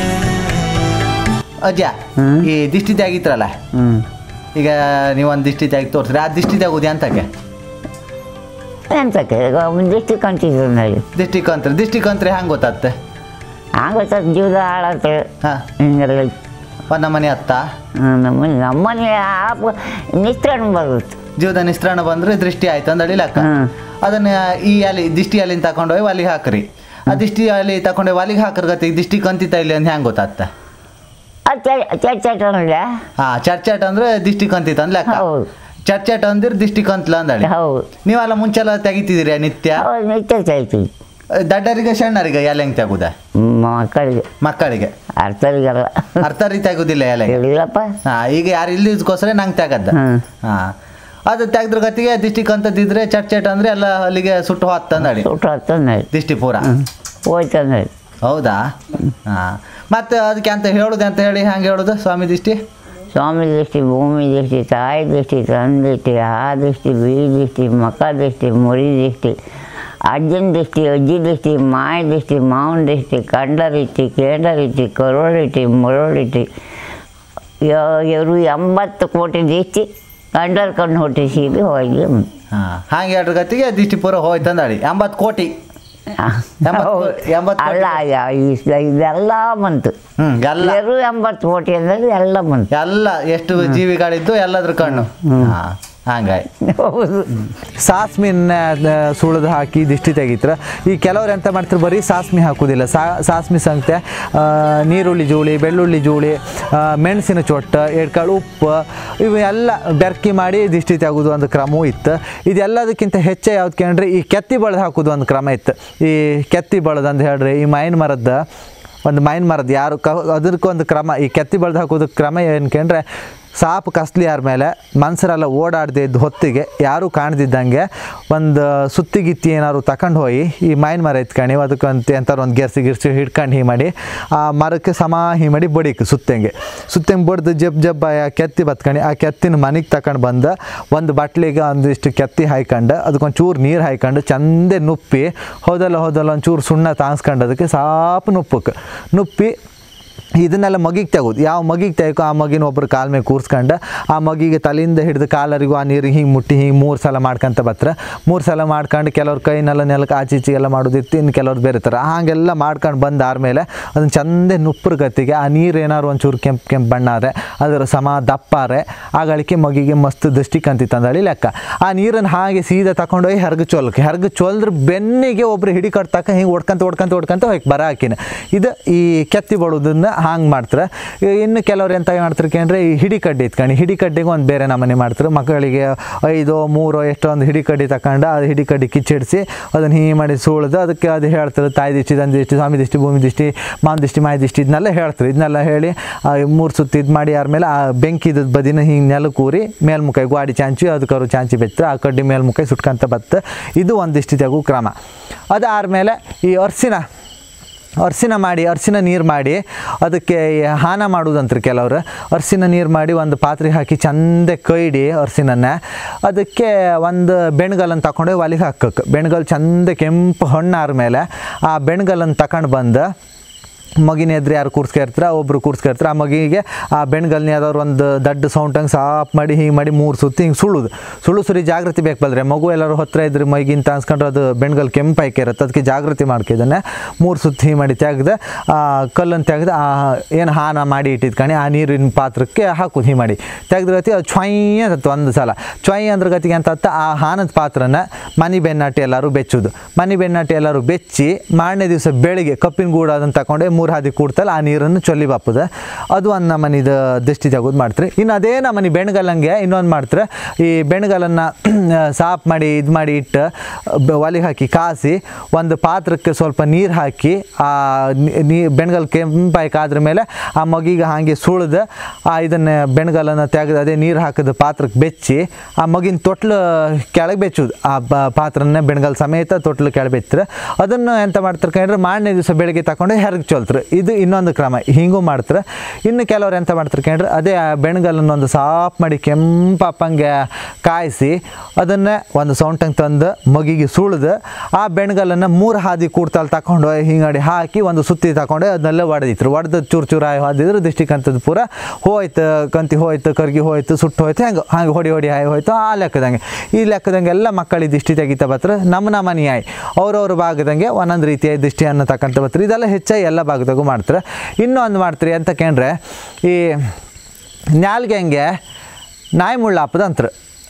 ಅಜ್ಜ ಈ ದಿಷ್ಟಿ ತೆಗಿತ್ರಲ್ಲ ಹ್ಞೂ ಈಗ ನೀವು ಒಂದು ದಿಷ್ಟಿ ತೆಗಿ ತೋರಿಸ್ರಿ ಆ ದಿಷ್ಟಿ ತೆಗೋದು ಎಂತಕ್ಕೆ ಎಂತಕ್ಕೆ ಈಗ ಒಂದು ದೃಷ್ಟಿ ಕಂಟಿದ್ರು ನೋಡಿ ದಿಷ್ಟಿ ಕಂತ್ರಿ ದಿಷ್ಟಿ ಕಂತ್ರಿ ಹೆಂಗೆ ಗೊತ್ತಾತ್ತೆ ಹಂಗೆ ಜೀವದ ಹಾಳಾಗ್ತದೆ ಹಾಂ ಹಿಂಗೆಲ್ಲ ಒಂದು ನಮ್ಮನೆ ಹತ್ತ ನಮ್ಮ ನಮ್ಮನೆ ಆಪ ನಿಸ್ತ್ರಣ ಬರುತ್ತೆ ಜೀವದ ನಿಸ್ತ್ರಣ ಬಂದ್ರೆ ದೃಷ್ಟಿ ಆಯ್ತು ಅಂದಳಿ ಲೆಕ್ಕ ಹ್ಮ್. ಅದನ್ನ ಈ ಅಲಿ ದಿಷ್ಟಿ ಅಲಿನ ತಕೊಂಡೋಗಿ ಒಲಿಗೆ ಹಾಕ್ರಿ ಆ ದಿಷ್ಟಿ ಅಲಿ ತಕೊಂಡೋಗಿ ಒಲಿಗೆ ಹಾಕ್ರ ಗತಿ ದಿಷ್ಟಿ ಕಂತಿತ್ತ ಇಲ್ಲಿ ಅಂತ ಹೆಂಗೆ ಗೊತ್ತಾಗ್ತ ಅದು ಚಟ್ ಅನ್ನಲ್ಲ ಹಾ ಚರ್ಚಾಟ್ ಅಂದ್ರೆ ದಿಷ್ಟಿ ಕಂತಿತ್ತ ಅಂದ್ ಲೆಕ್ಕ ಹೌದು. ಚರ್ಚಾಟ್ ಅಂದಿರ್ ದಿಷ್ಟಿ ಕಂತ್ಲ ಅಂದಳಿ ಹೌದು ನೀವೆಲ್ಲ ಮುಂಚೆಲ್ಲ ತೆಗಿತಿದ್ದೀರಿ ನಿತ್ಯ ಹೌದು ನಿತ್ಯ ಚಾಯ್ತೀವಿ ದಡ್ಡರಿಗೆ ಸಣ್ಣರಿಗೆ ಎಲೆ ಹೆಂಗೆ ತೆಗುದ ಮಕ್ಕಳಿಗೆ ಮಕ್ಕಳಿಗೆ ಅರ್ಥರಿಗೆಲ್ಲ ಅರ್ಥರಿ ತೆಗುದಿಲ್ಲ ಎಲೆ ಹೇಳಿಲ್ಲಪ್ಪ ಹಾ ಈಗ ಯಾರು ಇಲ್ಲಿಗೋಸ್ಕರ ನಂಗೆ ತೆಗದ್ದ ಹ್ಮ್. ಹಾ ಅದು ತೆಗ್ದ್ರ ಗತಿಗೆ ದಿಷ್ಟಿ ಕಂತದಿದ್ರೆ ಚಟ್ ಚಟ್ ಅಂದ್ರೆ ಎಲ್ಲ ಅಲ್ಲಿಗೆ ಸುಟ್ಟು ಹೊತ್ತಂದಳಿ ಊಟ ಹತ್ತಂದ ದಿಷ್ಟಿ ಪೂರ ಹೋಯ್ತಂದ ಹೌದಾ ಹಾ ಮತ್ತೆ ಅದಕ್ಕೆ ಅಂತ ಹೇಳುದು ಅಂತ ಹೇಳಿ ಹಂಗೆ ಹೇಳುದು ಸ್ವಾಮಿ ದಿಷ್ಟಿ ಸ್ವಾಮಿ ದೃಷ್ಟಿ ಭೂಮಿ ದೃಷ್ಟಿ ತಾಯಿ ದೃಷ್ಟಿ ತಂದೆ ದೃಷ್ಟಿ ಆ ದೃಷ್ಟಿ ಬೀ ದೃಷ್ಟಿ ಮಕ ದೃಷ್ಟಿ ಮುರಿ ದೃಷ್ಟಿ ಅಜ್ಜನ ದೃಷ್ಟಿ ಅಜ್ಜಿ ದೃಷ್ಟಿ ಮಾಯ ದೃಷ್ಟಿ ಮಾವನ ದೃಷ್ಟಿ ಕಂಡ ರೀತಿ ಕೇಂಡ ರೀತಿ ಕರೋಳಿಟಿ ಮುರೋಳಿಟಿ ಇವರು ಎಂಬತ್ತು ಕೋಟಿ ದೃಷ್ಟಿ ಕಂಡರ್ ಕಣ್ಣು ಹುಟ್ಟಿಸಿ ಹೋಗಿ ಹಾ ಹಾಗೆ ಹೇಳ್ರ ಗತಿಗೆ ದಿಷ್ಟಿ ಪೂರ ಹೋಯ್ತಂದಳಿ ಎಂಬತ್ತು ಕೋಟಿ ಎಂಬತ್ತು ಹೌದು. ಕೋ- ಎಂಬತ್ತು ಕೋಟಿ. ಅಲ್ಲ ಯ- ಇಸ್- ಇದೆಲ್ಲ ಬಂತು ಹ್ಮ್ ಎಲ್ಲ ಇವರು ಎಂಬತ್ತು ಕೋಟಿ ಅಂದರೆ ಎಲ್ಲ ಬಂತು ಎಲ್ಲ ಎಷ್ಟು ಜೀವಿಗಳಿದ್ದು ಎಲ್ಲದ್ರ ಕಣ್ಣು ಹಾ ಹಂಗಾಯ್ ಹೌದು ಸಾಸ್ಮಿನ ಸುಳಿದು ಹಾಕಿ ದಿಷ್ಟಿ ತೆಗಿತ್ರ ಈ ಕೆಲವ್ರು ಎಂತ ಮಾಡ್ತಾರೆ ಬರೀ ಸಾಸ್ಮಿ ಹಾಕೋದಿಲ್ಲ ಸಾ ಸಾಸ್ಮಿ ಸಂಗತೆ ಆ, ನೀರುಳ್ಳಿ ಜೋಳಿ ಬೆಳ್ಳುಳ್ಳಿ ಜೋಳಿ ಆ, ಮೆಣಸಿನ ಚೊಟ್ಟ ಎಡ್ಕಾಳು ಉಪ್ಪು ಇವು ಎಲ್ಲ ಬೆರ್ಕಿ ಮಾಡಿ ದಿಷ್ಟಿ ತೆಗೋದು ಒಂದು ಕ್ರಮವೂ ಇತ್ತು ಇದೆಲ್ಲದಕ್ಕಿಂತ ಹೆಚ್ಚು ಯಾವ್ದು ಕೇಳ್ರಿ ಈ ಕೆತ್ತಿ ಬಳದು ಹಾಕೋದು ಒಂದು ಕ್ರಮ ಇತ್ತು ಈ ಕೆತ್ತಿ ಬಳದು ಅಂತ ಹೇಳ್ರಿ ಈ ಮೈನ್ ಮರದ ಒಂದು ಮೈನ್ ಮರದ ಯಾರು ಕ ಅದಕ್ಕೊಂದು ಕ್ರಮ ಈ ಕೆತ್ತಿ ಬಳದು ಹಾಕೋದಕ್ಕೆ ಕ್ರಮ ಏನು ಕೇಂದ್ರೆ ಸಾಪ್ ಕಸ್ಲಿ ಯಾರ ಮೇಲೆ ಮನ್ಸರೆಲ್ಲ ಓಡಾಡದೆ ಇದ್ದ ಹೊತ್ತಿಗೆ ಯಾರೂ ಕಾಣ್ದಿದ್ದಂಗೆ ಒಂದು ಸುತ್ತಿಗಿತ್ತಿ ಏನಾದ್ರು ತಗೊಂಡು ಹೋಗಿ ಈ ಮೈನ್ ಮರ ಎತ್ಕೊಂಡು ಅದಕ್ಕಂತ ಎಂತಾರು ಒಂದು ಗೆರ್ಸಿ ಗಿರ್ಸಿ ಹಿಡ್ಕೊಂಡು ಹೀ ಮಾಡಿ ಆ ಮರಕ್ಕೆ ಸಮ ಹೀ ಮಾಡಿ ಬಡಿಕ್ ಸುತ್ತಂಗೆ ಸುತ್ತಂಗೆ ಬಡ್ದು ಜಬ್ ಜಬ್ಬ ಆ ಕೆತ್ತಿ ಬತ್ಕೊಂಡು ಆ ಕೆತ್ತಿನ ಮನೆಗೆ ತಗೊಂಡು ಬಂದು ಒಂದು ಬಟ್ಲಿಗೆ ಒಂದಿಷ್ಟು ಕೆತ್ತಿ ಹಾಯ್ಕೊಂಡು ಅದಕ್ಕೊಂದು ಚೂರು ನೀರು ಹಾಯ್ಕೊಂಡು ಚಂದೆ ನುಪ್ಪಿ ಹೌದಲ್ಲ ಹೌದಲ್ಲ ಒಂಚೂರು ಸುಣ್ಣ ತಾಂಸ್ಕೊಂಡು ಅದಕ್ಕೆ ಸಾಪ್ ನುಪ್ಪಕ್ಕೆ ನುಪ್ಪಿ ಇದನ್ನೆಲ್ಲ ಮಗಿಗೆ ತೆಗೋದು ಯಾವ ಮಗಿಗೆ ತೆಗೋ ಆ ಮಗಿನ ಒಬ್ಬರು ಕಾಲ ಮೇಲೆ ಕೂರ್ಸ್ಕೊಂಡು ಆ ಮಗಿಗೆ ತಲೆಯಿಂದ ಹಿಡಿದು ಕಾಲರಿಗೂ ಆ ನೀರಿಗೆ ಹಿಂಗೆ ಮುಟ್ಟಿ ಹಿಂಗೆ ಮೂರು ಸಲ ಮಾಡ್ಕೊಂತ ಬತ್ರ ಮೂರು ಸಲ ಮಾಡ್ಕೊಂಡು ಕೆಲವ್ರ ಕೈನೆಲ್ಲ ನೆಲಕ್ಕೆ ಆಚೆ ಈಚೆ ಎಲ್ಲ ಮಾಡೋದಿತ್ತು ಇನ್ನು ಕೆಲವ್ರು ಬೇರೆ ಥರ ಹಾಗೆಲ್ಲ ಮಾಡ್ಕೊಂಡು ಬಂದು ಆದ್ಮೇಲೆ ಅದನ್ನು ಚಂದೆ ನುಪ್ಪರ ಗತಿಗೆ ಆ ನೀರು ಏನಾದ್ರು ಒಂಚೂರು ಕೆಂಪು ಕೆಂಪು ಬಣ್ಣ ಆದ್ರೆ ಅದರ ಸಮ ದಪ್ಪಾರೆ ಆಗಳಿಕೆ ಮಗಿಗೆ ಮಸ್ತ್ ದೃಷ್ಟಿ ಕಂತಿತ್ತು ಅಂದಳಿ ಲೆಕ್ಕ ಆ ನೀರನ್ನು ಹಾಗೆ ಸೀದಾ ತಗೊಂಡೋಗಿ ಹೆರ್ಗ ಚೊಲ್ಕೆ ಹೆರ್ಗ ಚೊಲ್ದ್ರೆ ಬೆನ್ನಿಗೆ ಒಬ್ರು ಹಿಡಿ ಕಟ್ತಕ್ಕ ಹಿಂಗೆ ಹೊಡ್ಕಂತ ಹೊಡ್ಕಂತ ಹೊಡ್ಕಂತ ಹೋಗಿ ಬರ ಹಾಕಿನ ಇದು ಈ ಕೆತ್ತಿ ಬಡೋದನ್ನ ಹಾಂಗೆ ಮಾಡ್ತಾರೆ ಈ ಇನ್ನು ಕೆಲವ್ರು ಎಂತ ಮಾಡ್ತಾರೆ ಕೇಂದ್ರೆ ಈ ಹಿಡಿ ಕಡ್ಡಿ ಇತ್ಕೊಂಡು ಹಿಡಿ ಕಡ್ಡಿಗೆ ಒಂದು ಬೇರೆ ನಮೂನೆ ಮಾಡ್ತಾರೆ ಮಕ್ಕಳಿಗೆ ಐದೋ ಮೂರೋ ಎಷ್ಟೋ ಒಂದು ಹಿಡಿ ಕಡ್ಡಿ ತಗೊಂಡು ಅದು ಹಿಡಿ ಕಡ್ಡಿ ಕಿಚ್ಚಿಡಿಸಿ ಅದನ್ನು ಹೀ ಮಾಡಿ ಸೂಳ್ದು ಅದಕ್ಕೆ ಅದು ಹೇಳ್ತಾರೆ ತಾಯಿ ದಿಷ್ಟಿ ತಂದೆ ದಿಷ್ಟಿ ಸ್ವಾಮಿ ದಿಷ್ಟಿ ಭೂಮಿ ದಿಷ್ಟಿ ಮಾನ್ ದಿಷ್ಟಿ ಮಾಯ ದಿಷ್ಟಿ ಇದನ್ನೆಲ್ಲ ಹೇಳ್ತಾರೆ ಇದನ್ನೆಲ್ಲ ಹೇಳಿ ಮೂರು ಸುತ್ತು ಇದು ಮಾಡಿ ಆದ್ಮೇಲೆ ಆ ಬೆಂಕಿದ ಬದಿನ ಹಿಂಗೆ ನೆಲ ಕೂರಿ ಮೇಲ್ಮುಖ ಗಾಡಿ ಚಾಂಚಿ ಅದಕ್ಕವರು ಚಾಂಚಿ ಬೆಚ್ಚ ಆ ಕಡ್ಡಿ ಮೇಲ್ಮುಖ ಸುಟ್ಕೊಂತ ಬತ್ತ ಇದು ಒಂದು ದಿಷ್ಟಿ ತೆಗು ಕ್ರಮ ಅದಾದ್ಮೇಲೆ ಈ ಅರ್ಸಿನ ಅರ್ಸಿನ ಮಾಡಿ ಅರ್ಸಿನ ನೀರು ಮಾಡಿ ಅದಕ್ಕೆ ಹಾನ ಮಾಡೋದಂತ್ರಿ ಕೆಲವರು ಅರ್ಸಿನ ನೀರು ಮಾಡಿ ಒಂದು ಪಾತ್ರೆ ಹಾಕಿ ಚಂದ ಕೈಡಿ ಅರ್ಸಿನನ್ನ ಅದಕ್ಕೆ ಒಂದು ಬೆಣ್ಗಲ್ಲನ್ನು ತಗೊಂಡು ಒಲೆಗೆ ಹಾಕಕ್ಕೆ ಬೆಣ್ಗಲ್ ಚಂದ ಕೆಂಪು ಹಣ್ಣಾರ ಮೇಲೆ ಆ ಬೆಣ್ಗಲ್ಲನ್ನು ತಗೊಂಡು ಬಂದು ಮಗಿನ ಎದುರು ಯಾರು ಕೂರ್ಸ್ಕಿರ್ತಾರೆ ಒಬ್ರು ಕೂರ್ಸ್ಕಿರ್ತಾರೆ ಆ ಮಗಿಗೆ ಆ ಬೆಣ್ಗಲ್ನ ಯಾವ್ದಾದ್ರು ಒಂದು ದಡ್ಡ ಸೌಂಟಂಗೆ ಸಾಫ್ ಮಾಡಿ ಹಿಂಗೆ ಮಾಡಿ ಮೂರು ಸುತ್ತಿ ಹಿಂಗೆ ಸುಳುದು ಸುಳು ಸುರಿ ಜಾಗೃತಿ ಬೇಕು ಬಲ್ರೆ ಮಗು ಎಲ್ಲರೂ ಹತ್ರ ಇದ್ರೆ ಮೈಗಿಂತ ಅನ್ಸ್ಕೊಂಡ್ರೆ ಅದು ಬೆಣ್ಗಲ್ ಕೆಂಪು ಇರುತ್ತೆ ಅದಕ್ಕೆ ಜಾಗೃತಿ ಮಾಡ್ಕಿದ್ದಾನೆ ಮೂರು ಸುತ್ತಿ ಹಿಂಗೆ ಮಾಡಿ ತೆಗ್ದು ಆ ಕಲ್ಲನ್ನು ತೆಗ್ದು ಆ ಏನು ಹಾನ ಮಾಡಿ ಇಟ್ಟಿದ್ಕಣಿ ಆ ನೀರಿನ ಪಾತ್ರಕ್ಕೆ ಹಾಕೋದು ಹಿಂಗೆ ಮಾಡಿ ತೆಗ್ದ ಗತಿ ಅದು ಚ್ವಾಯ್ ಅಂತ ಒಂದು ಸಲ ಚ್ವಾಯ್ ಅಂದ್ರೆ ಗತಿಗೆ ಅಂತ ಅತ್ತ ಆ ಹಾನದ ಪಾತ್ರನ ಮನಿ ಬೆನ್ನಾಟಿ ಎಲ್ಲರೂ ಬೆಚ್ಚೋದು ಮನಿ ಬೆನ್ನಾಟಿ ಎಲ್ಲರೂ ಬೆಚ್ಚಿ ಮಾರನೇ ದಿವಸ ಬೆಳಿಗ್ಗೆ ಕಪ್ಪಿನ ಗೂಡು ಅದನ್ನು ತಗೊಂಡೆ ಮೂರು ಹಾದಿ ಕೂಡ್ತಲ್ಲ ಆ ನೀರನ್ನು ಚೊಲ್ಲಿ ಬಾಪದ ಅದು ಒಂದು ನಮನಿದ ದೃಷ್ಟಿ ತೆಗೆದು ಮಾಡ್ತಾರೆ ಇನ್ನು ಅದೇ ನಮನಿ ಬೆಣ್ಗಲ್ಲಂಗೆ ಇನ್ನೊಂದು ಮಾಡ್ತಾರೆ ಈ ಬೆಣ್ಗಲನ್ನು ಸಾಫ್ ಮಾಡಿ ಇದು ಮಾಡಿ ಇಟ್ಟು ಬ- ಒಲೆಗೆ ಹಾಕಿ ಕಾಸಿ ಒಂದು ಪಾತ್ರಕ್ಕೆ ಸ್ವಲ್ಪ ನೀರು ಹಾಕಿ ಆ ನೀ ಬೆಣ್ಗಲ್ ಕೆಂಪಾಯಿ ಕಾದ್ರ ಮೇಲೆ ಆ ಮಗಿಗೆ ಹಾಗೆ ಸುಳ್ದು ಆ ಇದನ್ನು ಬೆಣ್ಗಲನ್ನು ತೆಗೆದು ಅದೇ ನೀರು ಹಾಕಿದ ಪಾತ್ರಕ್ಕೆ ಬೆಚ್ಚಿ ಆ ಮಗಿನ ತೊಟ್ಲು ಕೆಳಗೆ ಬೆಚ್ಚೋದು ಆ ಬ ಪಾತ್ರನ ಬೆಣ್ಗಲ್ ಸಮೇತ ತೊಟ್ಲು ಕೆಳಗೆ ಬೆಚ್ಚರೆ ಅದನ್ನು ಎಂತ ಮಾಡ್ತಾರೆ ಕಂಡ್ರೆ ಮಾರನೇ ದಿವಸ ಬೆಳಗ್ಗೆ ತಗೊಂಡು ಹೆರ್ಗೆ ಚೊಲ್ತಾರೆ ಇದು ಇನ್ನೊಂದು ಕ್ರಮ ಹಿಂಗೂ ಮಾಡ್ತಾರೆ ಇನ್ನು ಕೆಲವ್ರು ಎಂತ ಮಾಡ್ತಾರೆ ಕಂಡ್ರೆ ಅದೇ ಆ ಬೆಣ್ಗಲ್ಲನ್ನು ಒಂದು ಸಾಫ್ ಮಾಡಿ ಕೆಂಪಪ್ಪಂಗೆ ಕಾಯಿಸಿ ಅದನ್ನು ಒಂದು ಸೌಂಟಂಗೆ ತಂದು ಮಗಿಗೆ ಸುಳ್ದು ಆ ಬೆಣ್ಗಲ್ಲನ್ನು ಮೂರು ಹಾದಿ ಕೂಡ್ತಲ್ಲಿ ತಗೊಂಡು ಹಿಂಗಡಿ ಹಾಕಿ ಒಂದು ಸುತ್ತಿ ತಗೊಂಡು ಅದನ್ನೆಲ್ಲ ಒಡೆದಿದ್ರು ಒಡೆದು ಚೂರು ಚೂರು ಆಗಿ ಹೊಡೆದಿದ್ರು ದಿಷ್ಟಿ ಕಂತದ ಪೂರ ಹೋಯ್ತು ಕಂತಿ ಹೋಯ್ತು ಕರ್ಗಿ ಹೋಯ್ತು ಸುಟ್ಟು ಹೋಯ್ತು ಹೆಂಗೆ ಹಂಗೆ ಹೊಡಿ ಹೊಡಿ ಆಗಿ ಹೋಯ್ತು ಆ ಲೆಕ್ಕದಂಗೆ ಈ ಲೆಕ್ಕದಂಗೆ ಎಲ್ಲ ಮಕ್ಕಳಿಗೆ ದಿಷ್ಟಿ ತೆಗಿತಾ ಬತ್ರ ನಮ್ಮ ನಮನಿ ಆಯ್ ಅವ್ರವ್ರ ಭಾಗದಂಗೆ ಒಂದೊಂದು ರೀತಿಯ ದಿಷ್ಟಿಯನ್ನು ತಗೊಂತ ಬರ್ತಾರೆ ಇದೆಲ್ಲ ಹೆಚ್ಚಾಗಿ ಎಲ್ಲ ಭಾಗದಾಗೂ ಮಾಡ್ತಾರೆ ಇನ್ನೊಂದು ಮಾಡ್ತಾರೆ ಅಂತ ಕೇಂದ್ರೆ ಈ ನ್ಯಾಲ್ಗೆ ಹಂಗೆ ನಾಯಿ ಮುಳ್ಳು ಹಾಪದಂತ್ರ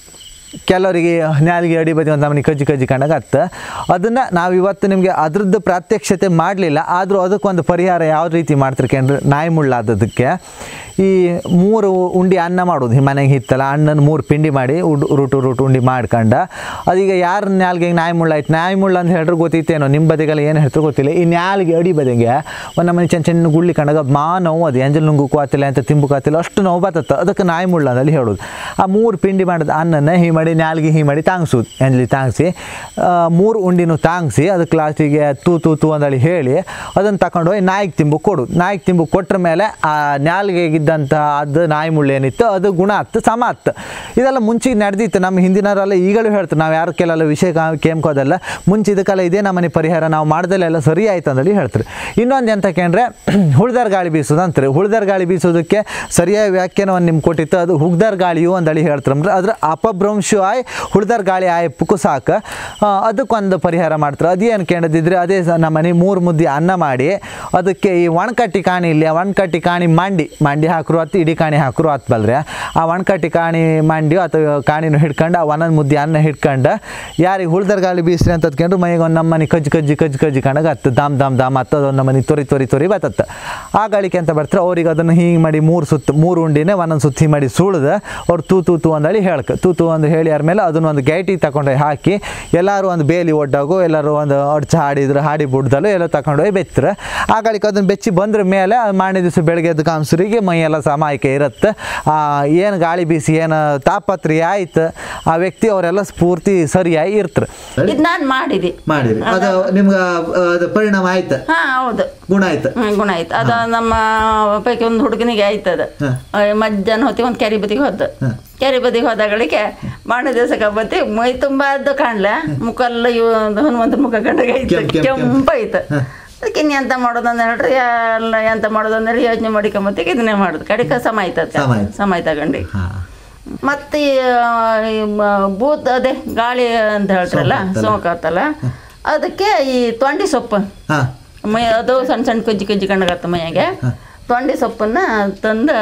ಕೆಲವರಿಗೆ ನಾಲಿಗೆ ಅಡಿ ಬದಿ ಒಂದು ನಮ್ಮನೆ ಕಜ್ಜಿ ಕಜ್ಜಿ ಕಂಡಾಗತ್ತ ಅದನ್ನು ನಾವು ಇವತ್ತು ನಿಮಗೆ ಅದ್ರದ್ದು ಪ್ರಾತ್ಯಕ್ಷತೆ ಮಾಡಲಿಲ್ಲ ಆದರೂ ಅದಕ್ಕೊಂದು ಪರಿಹಾರ ಯಾವ ರೀತಿ ಮಾಡ್ತಾರೆ ಕೇಂದ್ರ ನಾಯಿ ಮುಳ್ಳಾದದಕ್ಕೆ ಈ ಮೂರು ಉಂಡಿ ಅನ್ನ ಮಾಡೋದು ಈ ಮನೆಗೆ ಹಿತ್ತಲ್ಲ ಅಣ್ಣನ ಮೂರು ಪಿಂಡಿ ಮಾಡಿ ಉಡ್ ರೂಟು ರೂಟು ಉಂಡಿ ಮಾಡ್ಕೊಂಡು ಅದೀಗ ಯಾರ ನಾಲ್ಗೆ ನಾಯಿ ಮುಳ್ಳು ಆಯ್ತು ನಾಯಿ ಮುಳ್ಳು ಅಂತ ಹೇಳಿದ್ರೆ ಗೊತ್ತಿತ್ತೇನೋ ನಿಮ್ಮ ಬದಿಗೆಲ್ಲ ಏನು ಹೇಳ್ತಾರೆ ಗೊತ್ತಿಲ್ಲ ಈ ನಾಲ್ಗೆ ಅಡಿ ಬದಿಗೆ ಒಂದು ನಮ್ಮನೆ ಚೆನ್ನ ಚೆನ್ನ ಗುಳ್ಳಿ ಕಂಡಾಗ ಮಾ ನೋವು ಅದು ಎಂಜಲ್ ನುಂಗಕ್ಕೂ ಆತಿಲ್ಲ ಅಂತ ತಿಂಬಕ್ಕೂ ಆತಿಲ್ಲ ಅಷ್ಟು ನೋವು ಬರ್ತತ್ತೆ ಅದಕ್ಕೆ ನಾಯಿ ಮುಳ್ಳು ಅಂದಲ್ಲಿ ಹೇಳೋದು ಆ ಮೂರು ಪಿಂಡಿ ಮಾಡಿದ ಅನ್ನನ ಹೀ ಮಾಡಿ ನಾಲ್ಗೆ ಹೀ ಮಾಡಿ ತಾಂಗ್ಸೋದು ಎಂಜಲಿ ತಾಂಗ್ಸಿ ಆ, ಮೂರು ಉಂಡಿನೂ ತಾಂಗ್ಸಿ ಅದಕ್ಕೆ ಲಾಸ್ಟಿಗೆ ತೂ ತೂ ತೂ ಅಂದಳಿ ಹೇಳಿ ಅದನ್ನು ತಗೊಂಡು ಹೋಗಿ ನಾಯಿಗೆ ತಿಂಬು ಕೊಡು ನಾಯಿಗೆ ತಿಂಬು ಕೊಟ್ರ ಮೇಲೆ ಆ ನಾಲ್ಗೆಗಿದ್ದಂಥ ಅದು ನಾಯಿ ಮುಳ್ಳು ಏನಿತ್ತು ಅದು ಗುಣ ಆತ್ತು ಸಮ ಆತ್ತು ಇದೆಲ್ಲ ಮುಂಚೆಗೆ ನಡೆದಿತ್ತು ನಮ್ಮ ಹಿಂದಿನವರೆಲ್ಲ ಈಗಲೂ ಹೇಳ್ತಾರೆ ನಾವು ಯಾರು ಕೆಲವೆಲ್ಲ ವಿಷಯ ಕಾ- ಕೇಮ್ಕೋದಲ್ಲ ಮುಂಚೆ ಇದಕ್ಕೆಲ್ಲ ಇದೇ ನಮ್ಮನೆ ಪರಿಹಾರ ನಾವು ಮಾಡ್ದಲ್ಲೆಲ್ಲ ಸರಿ ಆಯ್ತು ಅಂದೇಳಿ ಹೇಳ್ತಾರೆ ಇನ್ನೊಂದು ಎಂತ ಕೇಂದ್ರೆ ಹುಳ್ದಾರ್ ಗಾಳಿ ಬೀಸೋದು ಅಂತಾರೆ ಹುಳ್ದಾರ್ ಗಾಳಿ ಬೀಸೋದಕ್ಕೆ ಸರಿಯಾದ ವ್ಯಾಖ್ಯಾನವನ್ನು ನಿಮ್ಗೆ ಕೊಟ್ಟಿತ್ತು ಅದು ಹುಗ್ದಾರ್ ಗಾಳಿಯು ಅಂದಳಿ ಹೇಳ್ತಾರೆ ಅಂದ್ರೆ ಅದ್ರ ಅಪಭ್ರಂಶ ಖುಷಿ ಆಯ್ ಹುಡ್ದರ್ ಗಾಳಿ ಆಯ್ ಪುಕ್ಕು ಸಾಕು ಅದಕ್ಕೊಂದು ಪರಿಹಾರ ಮಾಡ್ತಾರೆ ಅದೇನು ಕೇಳದಿದ್ರೆ ಅದೇ ಸ ನಮ್ಮ ಮನೆ ಮೂರು ಮುದ್ದೆ ಅನ್ನ ಮಾಡಿ ಅದಕ್ಕೆ ಈ ಒಣಕಟ್ಟಿ ಕಾಣಿ ಇಲ್ಲಿ ಆ ಒಣಕಟ್ಟಿ ಕಾಣಿ ಮಂಡಿ ಮಂಡಿ ಹಾಕ್ರು ಅತ್ತು ಇಡೀ ಕಾಣಿ ಹಾಕ್ರು ಅತ್ ಬಲ್ರೆ ಆ ಒಣಕಟ್ಟಿ ಕಾಣಿ ಮಂಡಿ ಅಥವಾ ಕಾಣಿನ ಹಿಡ್ಕೊಂಡು ಆ ಒಂದೊಂದು ಮುದ್ದೆ ಅನ್ನ ಹಿಡ್ಕೊಂಡು ಯಾರಿಗೆ ಹುಳ್ದರ್ ಗಾಳಿ ಬೀಸ್ರಿ ಅಂತ ಅದ್ಕೊಂಡು ಮೈಗೆ ಒಂದು ನಮ್ಮ ಮನೆ ಕಜ್ಜಿ ಕಜ್ಜಿ ಕಜ್ಜಿ ಕಜ್ಜಿ ಕಂಡಾಗ ಹತ್ತು ದಾಮ್ ದಾಮ್ ದಾಮ್ ಹತ್ತದ ಒಂದು ಮನೆ ತೊರಿ ತೊರಿ ತೊರಿ ಬತ್ತತ್ತ ಆ ಗಾಳಿಗೆ ಅಂತ ಬರ್ತಾರೆ ಅವ್ರಿಗೆ ಅದನ್ನು ಹಿಂಗೆ ಮಾಡಿ ಮೂರು ಸುತ್ತು ಮೂರು ಉಂಡಿನೇ ಒಂದೊಂದು ಸುತ್ತಿ ಮಾಡಿ ಸುಳ್ದು ಅವ್ರು ತೂ ತೂ ತೂ ಅಂದೇಳಿ ಹೇಳ್ಕ ತೂ ತೂ ಅಂದು ಹೇಳಿ ಆದ್ಮೇಲೆ ಅದನ್ನ ಒಂದು ಗೈಟಿಗೆ ತಗೊಂಡೋಗಿ ಹಾಕಿ ಎಲ್ಲರೂ ಒಂದು ಬೇಲಿ ಒಡ್ಡಾಗು ಎಲ್ಲರೂ ಒಂದು ಅಡ್ಚ ಹಾಡಿದ್ರು ಹಾಡಿ ಬುಡ್ದಲ್ಲೂ ಎಲ್ಲ ತಗೊಂಡೋಗಿ ಬೆತ್ತರು ಆ ಗಾಳಿಗೆ ಅದನ್ನು ಬೆಚ್ಚಿ ಬಂದ್ರ ಮೇಲೆ ಮಾರನೇ ದಿವಸ ಬೆಳಗ್ಗೆ ಎದ್ದು ಕಾಮ್ಸರಿಗೆ ಮೈ ಎಲ್ಲ ಸಮಾಯಿಕೆ ಇರುತ್ತೆ ಏನು ಗಾಳಿ ಬೀಸಿ ಏನು ತಾಪತ್ರೆ ಆಯ್ತು ಆ ವ್ಯಕ್ತಿ ಅವರೆಲ್ಲ ಸ್ಫೂರ್ತಿ ಸರಿಯಾಗಿ ಇರ್ತಾರೆ ಇದು ನಾನು ಮಾಡಿದೆ ಮಾಡಿರಿ ಅದು ನಿಮ್ಗೆ ಅದು ಪರಿಣಾಮ ಆಯ್ತು ಹಾ ಹೌದು ಗುಣ ಆಯ್ತು ಹ್ಮ್, ಗುಣ ಆಯ್ತು ಅದು ನಮ್ಮ ಪೈಕಿ ಒಂದು ಹುಡುಗನಿಗೆ ಆಯ್ತದ ಮಧ್ಯಾಹ್ನ ಹೊತ್ತಿಗೆ ಒಂದು ಕೆರೆ ಬದಿಗೆ ಹೋದ ಕೆರೆ ಬದಿಗೆ ಹೋದಾಗಳಿಗೆ ಮಾರನೇ ದಿವಸಕ್ಕೆ ಬತ್ತಿ ಮೈ ತುಂಬ ಅದು ಕಾಣ್ಲ ಮುಖ ಎಲ್ಲ ಇವ್ ಒಂದು ಹನುಮಂತ ಮುಖ ಕಂಡಾಗ ಆಯ್ತು ಕೆಂಪ್ ಕೆಂಪ್ ಕೆಂಪ್. ಕೆಂಪಾಯ್ತು ಅದಕ್ಕೆ ಇನ್ನು ಎಂತ ಮಾಡೋದು ಅಂತ ಹೇಳ್ರಿ ಎಲ್ಲ ಎಂತ ಮಾಡೋದು ಅಂದ್ರೆ ಯೋಚನೆ ಮಾಡಿಕೊಂಬತ್ತಿಗೆ ಇದನ್ನೇ ಮಾಡೋದು ಕಡಿಕ ಸಮ ಆಯ್ತು ಸಮ ಆಯ್ತು. ಅದಕ್ಕೆ ಸಮ ತಗೊಂಡು ಹಾಂ ಮತ್ತೆ ಈ, ಆ, ಈ ಮ- ಬೂತ್ ಅದೇ ಗಾಳಿ ಅಂತ ಹೇಳ್ತಾರಲ್ಲ ಸೋಂಕಾತಲ್ಲ ಅದಕ್ಕೆ ಈ ತೊಂಡಿ ಸೊಪ್ಪು ಹಾಂ ಮೈ ಅದು ಸಣ್ಣ ಸಣ್ಣ ಕಜ್ಜಿ ಕಜ್ಜಿ ಕಂಡಾಗತ್ತ ಮೈಯಾಗೆ ತೊಂಡಿ ಸೊಪ್ಪನ್ನ ತಂದು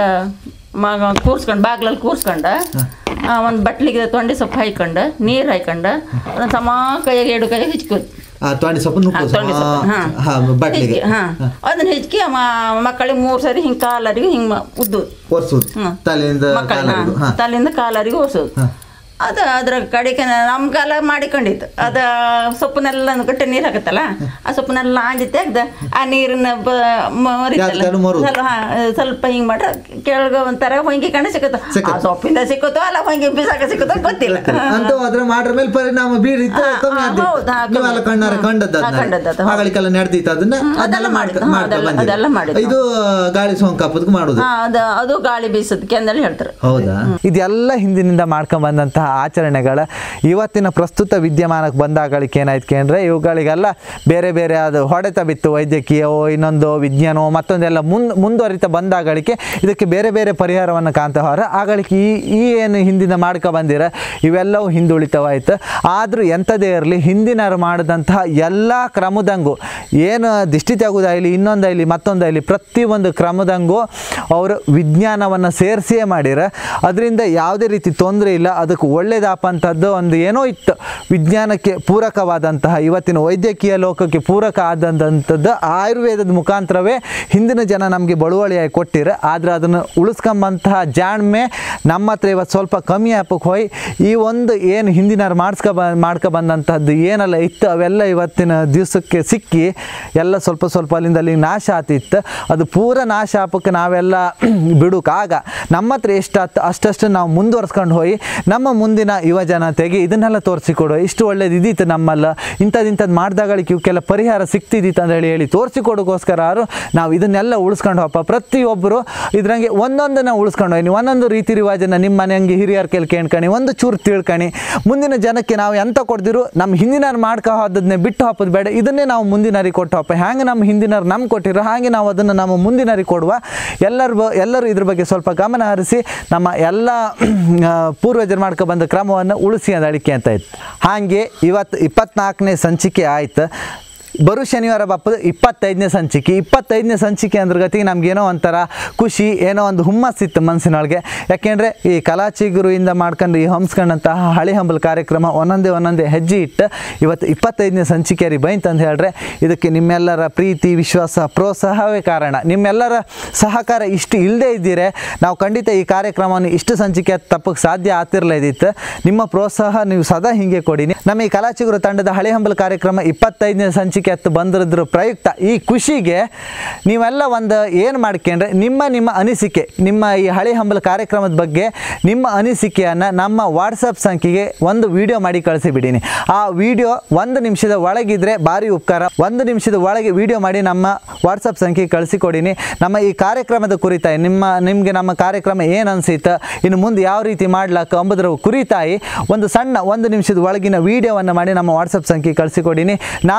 ಮಗ ಕೂರ್ಸ್ಕೊಂಡು ಬಾಗ್ಲಲ್ಲಿ ಕೂರ್ಸ್ಕೊಂಡು ಒಂದು ಬಟ್ಲಿಗೆ ತೊಂಡಿ ಸೊಪ್ಪು ಹಾಯ್ಕೊಂಡು ನೀರು ಹಾಯ್ಕೊಂಡು ಅದನ್ನ ಸಮ ಕೈಯಾಗೆ ಎರಡು ಕೈಯಾಗೆ ಹಿಚ್ಕೋದು ಆ ತೊಂಡಿ ಸೊಪ್ಪು ನುಗ್ಗೋದು. ತೊಂಡಿ ಸೊಪ್ಪು ಹಾ, ಹಾಂ ಹಾ, ಬಟ್ಲಿಗೆ ಹಾಂ ಅದನ್ನ ಹಿಚ್ಕಿ ಮಕ್ಕಳಿಗೆ ಮೂರು ಸರಿ ಹಿಂಗೆ ಕಾಲರಿಗೆ ಹಿಂಗೆ ಉದ್ದು ಒರ್ಸೋದು ಹ್ಮ್. ತಲೆಯಿಂದ ಮಕ್ಕಳ ಕಾಲವರೆಗೂ. ಹಾ. ತಲೆಯಿಂದ ಕಾಲರಿಗೆ ಓಡಿಸೋದು ಹಾ. ಅದು ಅದ್ರ ಕಡೆಗೆ ನಮ್ಮ ಕಾಲ ಮಾಡಿಕೊಂಡಿತ್ತು ಅದ ಸೊಪ್ಪನ್ನೆಲ್ಲ ಗಟ್ಟಿ ನೀರು ಹಾಕತ್ತಲ್ಲ ಆ ಸೊಪ್ಪನ್ನೆಲ್ಲ ಆಂಜಿ ತೆಗ್ದು ಆ ನೀರನ್ನ ಬ- ಮ- ಮರಿತಲ್ಲ ಯಾವ್ದ್ಕಾದ್ರೂ ಮರುದು. ಸ್ವಲ್ಪ ಹಾ, ಸ್ವಲ್ಪ ಹಿಂಗೆ ಮಾಡ್ರೆ ಕೆಳಗೆ ಒಂಥರ ಹೊಂಗಿ ಕಂಡು ಸಿಕ್ಕತ್ತ ಆ ಸಿಕ್ಕತ್ತೆ. ಸೊಪ್ಪಿಂದ ಸಿಕ್ಕತ್ತೋ ಅಲ್ಲ ಹೊಂಗಿ ಬಿಸಾಕ ಸಿಕ್ಕತ್ತೋ ಗೊತ್ತಿಲ್ಲ ಅಂತೂ ಅದ್ರ ಮಾಡ್ರ ಮೇಲೆ ಪರಿಣಾಮ ಬೀರಿತ್ತು ಹಾ, ಕಮ್ಮಿ ಹಾ, ಆದಿತ್ತು. ಹೌದು, ಹಾ, ನೀವೆಲ್ಲ ಕಮ್ಮಿ. ಕಣ್ಣಾರ ಹ್ಮ್. ಕಂಡದ್ದು ಹಾ, ಅದನ್ನ. ಕಂಡದ್ದು, ಹೌದು. ಆಗಳಿಗೆಲ್ಲ ನಡೆದಿತ್ತು ಅದನ್ನ ಹ್ಮ್, ಅದನ್ನೆಲ್ಲ ಅದೆಲ್ಲ ಮಾಡ್ಕ- ಮಾಡಿದ್ದು. ಹಾ, ಮಾಡ್ಕ ಅದೆಲ್ಲ- ಬಂದಿರಿ. ಅದೆಲ್ಲ ಮಾಡಿದ್ದು. ಇದು ಗಾಳಿ ಸೋಂಕಾಪದಕ್ಕೆ ಮಾಡುದು ಹಾ ಅದು ಅದು ಗಾಳಿ ಬೀಸೋದಕ್ಕೆ ಅಂದೇಳಿ ಹೇಳ್ತಾರೆ ಹೌದಾ ಇದೆಲ್ಲ ಹಿಂದಿನಿಂದ ಮಾಡ್ಕೊಂಡ್ ಬಂದಂತಹ ಆಚರಣೆಗಳ ಇವತ್ತಿನ ಪ್ರಸ್ತುತ ವಿದ್ಯಮಾನಕ್ಕೆ ಬಂದಾಗಳಿಗೆ ಏನಾಯ್ತು ಅಂದ್ರೆ ಇವುಗಳಿಗೆಲ್ಲ ಬೇರೆ ಬೇರೆ ಅದು ಹೊಡೆತ ಬಿತ್ತು ವೈದ್ಯಕೀಯವೋ ಇನ್ನೊಂದು ವಿಜ್ಞಾನವೋ ಮತ್ತೊಂದೆಲ್ಲ ಮುಂದ್ ಮುಂದುವರಿತಾ ಬಂದಾಗಳಿಗೆ ಇದಕ್ಕೆ ಬೇರೆ ಬೇರೆ ಪರಿಹಾರವನ್ನು ಕಾಣ್ತವ್ರ ಆಗಳಿಗೆ ಈ ಈ ಏನು ಹಿಂದಿನ ಮಾಡ್ಕೊ ಬಂದಿರ ಇವೆಲ್ಲವೂ ಹಿಂದುಳಿತವಾಯ್ತು ಆದರೂ ಎಂಥದೇ ಇರಲಿ ಹಿಂದಿನರು ಮಾಡಿದಂತಹ ಎಲ್ಲ ಕ್ರಮದಂಗೂ ಏನು ದಿಷ್ಟಿ ತೆಗುದಾಗಲಿ ಇನ್ನೊಂದಾಗಲಿ ಮತ್ತೊಂದಾಗಲಿ ಪ್ರತಿಯೊಂದು ಕ್ರಮದಂಗೂ ಅವರು ವಿಜ್ಞಾನವನ್ನು ಸೇರಿಸಿಯೇ ಮಾಡಿರ ಅದರಿಂದ ಯಾವುದೇ ರೀತಿ ತೊಂದರೆ ಇಲ್ಲ ಅದಕ್ಕೆ ಒಳ್ಳೇದಾಪಂಥದ್ದು ಒಂದು ಏನೋ ಇತ್ತು ವಿಜ್ಞಾನಕ್ಕೆ ಪೂರಕವಾದಂತಹ ಇವತ್ತಿನ ವೈದ್ಯಕೀಯ ಲೋಕಕ್ಕೆ ಪೂರಕ ಆದಂಥದ್ದು ಆಯುರ್ವೇದದ ಮುಖಾಂತರವೇ ಹಿಂದಿನ ಜನ ನಮಗೆ ಬಳುವಳಿಯಾಗಿ ಕೊಟ್ಟಿರ ಆದರೆ ಅದನ್ನು ಉಳಿಸ್ಕೊಂಬಂತಹ ಜಾಣ್ಮೆ ನಮ್ಮ ಹತ್ರ ಇವತ್ತು ಸ್ವಲ್ಪ ಕಮ್ಮಿ ಆಪಕ್ಕೆ ಹೋಯ್ ಈ ಒಂದು ಏನು ಹಿಂದಿನವ್ರು ಮಾಡಿಸ್ಕೊ ಬ ಮಾಡ್ಕೊ ಬಂದಂತಹದ್ದು ಏನೆಲ್ಲ ಇತ್ತು ಅವೆಲ್ಲ ಇವತ್ತಿನ ದಿವಸಕ್ಕೆ ಸಿಕ್ಕಿ ಎಲ್ಲ ಸ್ವಲ್ಪ ಸ್ವಲ್ಪ ಅಲ್ಲಿಂದ ಅಲ್ಲಿಗೆ ನಾಶ ಆತಿತ್ತು ಅದು ಪೂರ ನಾಶ ಆಪಕ್ಕೆ ನಾವೆಲ್ಲ ಬಿಡುಕಾಗ ನಮ್ಮ ಹತ್ರ ಎಷ್ಟಾಯ್ತು ಅಷ್ಟಷ್ಟು ನಾವು ಮುಂದುವರ್ಸ್ಕೊಂಡು ಹೋಗಿ ನಮ್ಮ ಮುಂದಿನ ಯುವ ಜನತೆಗೆ ಇದನ್ನೆಲ್ಲ ತೋರಿಸಿಕೊಡು ಇಷ್ಟು ಒಳ್ಳೇದು ಇದ್ದಿತ್ತು ನಮ್ಮಲ್ಲ ಇಂಥದ್ದು ಇಂಥದ್ದು ಮಾಡಿದಾಗಳಿಗೆ ಇವಕ್ಕೆಲ್ಲ ಪರಿಹಾರ ಸಿಕ್ತಿದ್ದಿತ್ತು ಅಂತ ಹೇಳಿ ಹೇಳಿ ತೋರಿಸಿಕೊಡೋಕ್ಕೋಸ್ಕರ ನಾವು ಇದನ್ನೆಲ್ಲ ಉಳಿಸ್ಕೊಂಡು ಹೋಗಪ್ಪ ಪ್ರತಿಯೊಬ್ಬರು ಇದ್ರಂಗೆ ಒಂದೊಂದನ್ನ ಉಳಿಸ್ಕೊಂಡು ಹೋಗಿ ನೀವು ಒಂದೊಂದು ರೀತಿ ರಿವಾಜನ್ನು ನಿಮ್ಮ ಮನೆಯಂಗೆ ಹಿರಿಯರ ಕೇಳಿ ಕೇಳ್ಕಣಿ ಒಂದು ಚೂರು ತಿಳ್ಕಣಿ ಮುಂದಿನ ಜನಕ್ಕೆ ನಾವು ಎಂತ ಕೊಡ್ದಿರು ನಮ್ಮ ಹಿಂದಿನವ್ರು ಮಾಡ್ಕೊ ಹೋದದನ್ನೇ ಬಿಟ್ಟು ಹಾಕೋದು ಬೇಡ ಇದನ್ನೇ ನಾವು ಮುಂದಿನವ್ರಿಗೆ ಕೊಟ್ಟು ಹಪ್ಪ ಹ್ಯಾಂಗೆ ನಮ್ಮ ಹಿಂದಿನವ್ರು ನಮ್ಗೆ ಕೊಟ್ಟಿರೋ ಹಾಗೆ ನಾವು ಅದನ್ನು ನಮ್ಮ ಮುಂದಿನವ್ರಿಗೆ ಕೊಡುವ ಎಲ್ಲರ ಬ ಎಲ್ಲರೂ ಇದ್ರ ಬಗ್ಗೆ ಸ್ವಲ್ಪ ಗಮನ ಹರಿಸಿ ನಮ್ಮ ಎಲ್ಲ ಆ, ಪೂರ್ವಜರು ಮಾಡ್ಕೊ ಬಂದ ಕ್ರಮವನ್ನು ಉಳಿಸಿ ಅಂತ ಅಳಿಕೆ ಅಂತ ಇತ್ತು ಹಾಗೆ ಇವತ್ತು ಇಪ್ಪತ್ನಾಲ್ಕನೇ ಸಂಚಿಕೆ ಆಯ್ತು ಬರು ಶನಿವಾರ ಬಾಪದ ಇಪ್ಪತ್ತೈದನೇ ಸಂಚಿಕೆ ಇಪ್ಪತ್ತೈದನೇ ಸಂಚಿಕೆ ಅಂದ್ರ ಗತಿಗೆ ನಮಗೇನೋ ಒಂಥರ ಖುಷಿ ಏನೋ ಒಂದು ಹುಮ್ಮಸ್ಸಿತ್ತು ಮನಸ್ಸಿನೊಳಗೆ ಯಾಕೆಂದರೆ ಈ ಕಲಾಚಿಗುರುವಿಂದ ಮಾಡ್ಕೊಂಡು ಈ ಹಂಸ್ಕೊಂಡಂತಹ ಹಳಿ ಹಂಬಲ್ ಕಾರ್ಯಕ್ರಮ ಒಂದೊಂದೇ ಒಂದೊಂದೇ ಹೆಜ್ಜೆ ಇಟ್ಟು ಇವತ್ತು ಇಪ್ಪತ್ತೈದನೇ ಸಂಚಿಕೆ ರೀ ಬೈಂತ್ ಅಂತ ಹೇಳಿದ್ರೆ ಇದಕ್ಕೆ ನಿಮ್ಮೆಲ್ಲರ ಪ್ರೀತಿ ವಿಶ್ವಾಸ ಪ್ರೋತ್ಸಾಹವೇ ಕಾರಣ ನಿಮ್ಮೆಲ್ಲರ ಸಹಕಾರ ಇಷ್ಟು ಇಲ್ಲದೇ ಇದ್ದೀರೆ ನಾವು ಖಂಡಿತ ಈ ಕಾರ್ಯಕ್ರಮವನ್ನು ಇಷ್ಟು ಸಂಚಿಕೆ ತಪ್ಪಕ್ಕೆ ಸಾಧ್ಯ ಆಗ್ತಿರ್ಲೇದಿತ್ತು ನಿಮ್ಮ ಪ್ರೋತ್ಸಾಹ ನೀವು ಸದಾ ಹೀಗೆ ಕೊಡಿ ನಮ್ಮ ಈ ಕಲಾಚಿಗುರು ತಂಡದ ಹಳೆ ಹಂಬಲ್ ಕಾರ್ಯಕ್ರಮ ಇಪ್ಪತ್ತೈದನೇ ಸಂಚಿಕೆ ಹತ್ತು ಬಂದಿರೋದ್ರ ಪ್ರಯುಕ್ತ ಈ ಖುಷಿಗೆ ನೀವೆಲ್ಲ ಒಂದು ಏನು ಮಾಡ್ಕೊಂಡ್ರೆ ನಿಮ್ಮ ನಿಮ್ಮ ಅನಿಸಿಕೆ ನಿಮ್ಮ ಈ ಹಳೆ ಹಂಬಲ್ ಕಾರ್ಯಕ್ರಮದ ಬಗ್ಗೆ ನಿಮ್ಮ ಅನಿಸಿಕೆಯನ್ನು ನಮ್ಮ ವಾಟ್ಸಪ್ ಸಂಖ್ಯೆಗೆ ಒಂದು ವಿಡಿಯೋ ಮಾಡಿ ಕಳಿಸಿಬಿಡೀನಿ ಆ ವಿಡಿಯೋ ಒಂದು ನಿಮಿಷದ ಒಳಗಿದ್ರೆ ಭಾರಿ ಉಪಕಾರ ಒಂದು ನಿಮಿಷದ ಒಳಗೆ ವಿಡಿಯೋ ಮಾಡಿ ನಮ್ಮ ವಾಟ್ಸಪ್ ಸಂಖ್ಯೆಗೆ ಕಳಿಸಿಕೊಡೀನಿ ನಮ್ಮ ಈ ಕಾರ್ಯಕ್ರಮದ ಕುರಿತಾಗಿ ನಿಮ್ಮ ನಿಮಗೆ ನಮ್ಮ ಕಾರ್ಯಕ್ರಮ ಏನು ಅನಿಸಿತ್ತು ಇನ್ನು ಮುಂದೆ ಯಾವ ರೀತಿ ಮಾಡ್ಲಾಕ ಅಂಬುದರ ಕುರಿತಾಗಿ ಒಂದು ಸಣ್ಣ ಒಂದು ನಿಮಿಷದ ಒಳಗಿನ ವಿಡಿಯೋವನ್ನು ಮಾಡಿ ನಮ್ಮ ವಾಟ್ಸಪ್ ಸಂಖ್ಯೆಗೆ ಕಳಿಸಿಕೊಡೀನಿ ನಾವು ಈ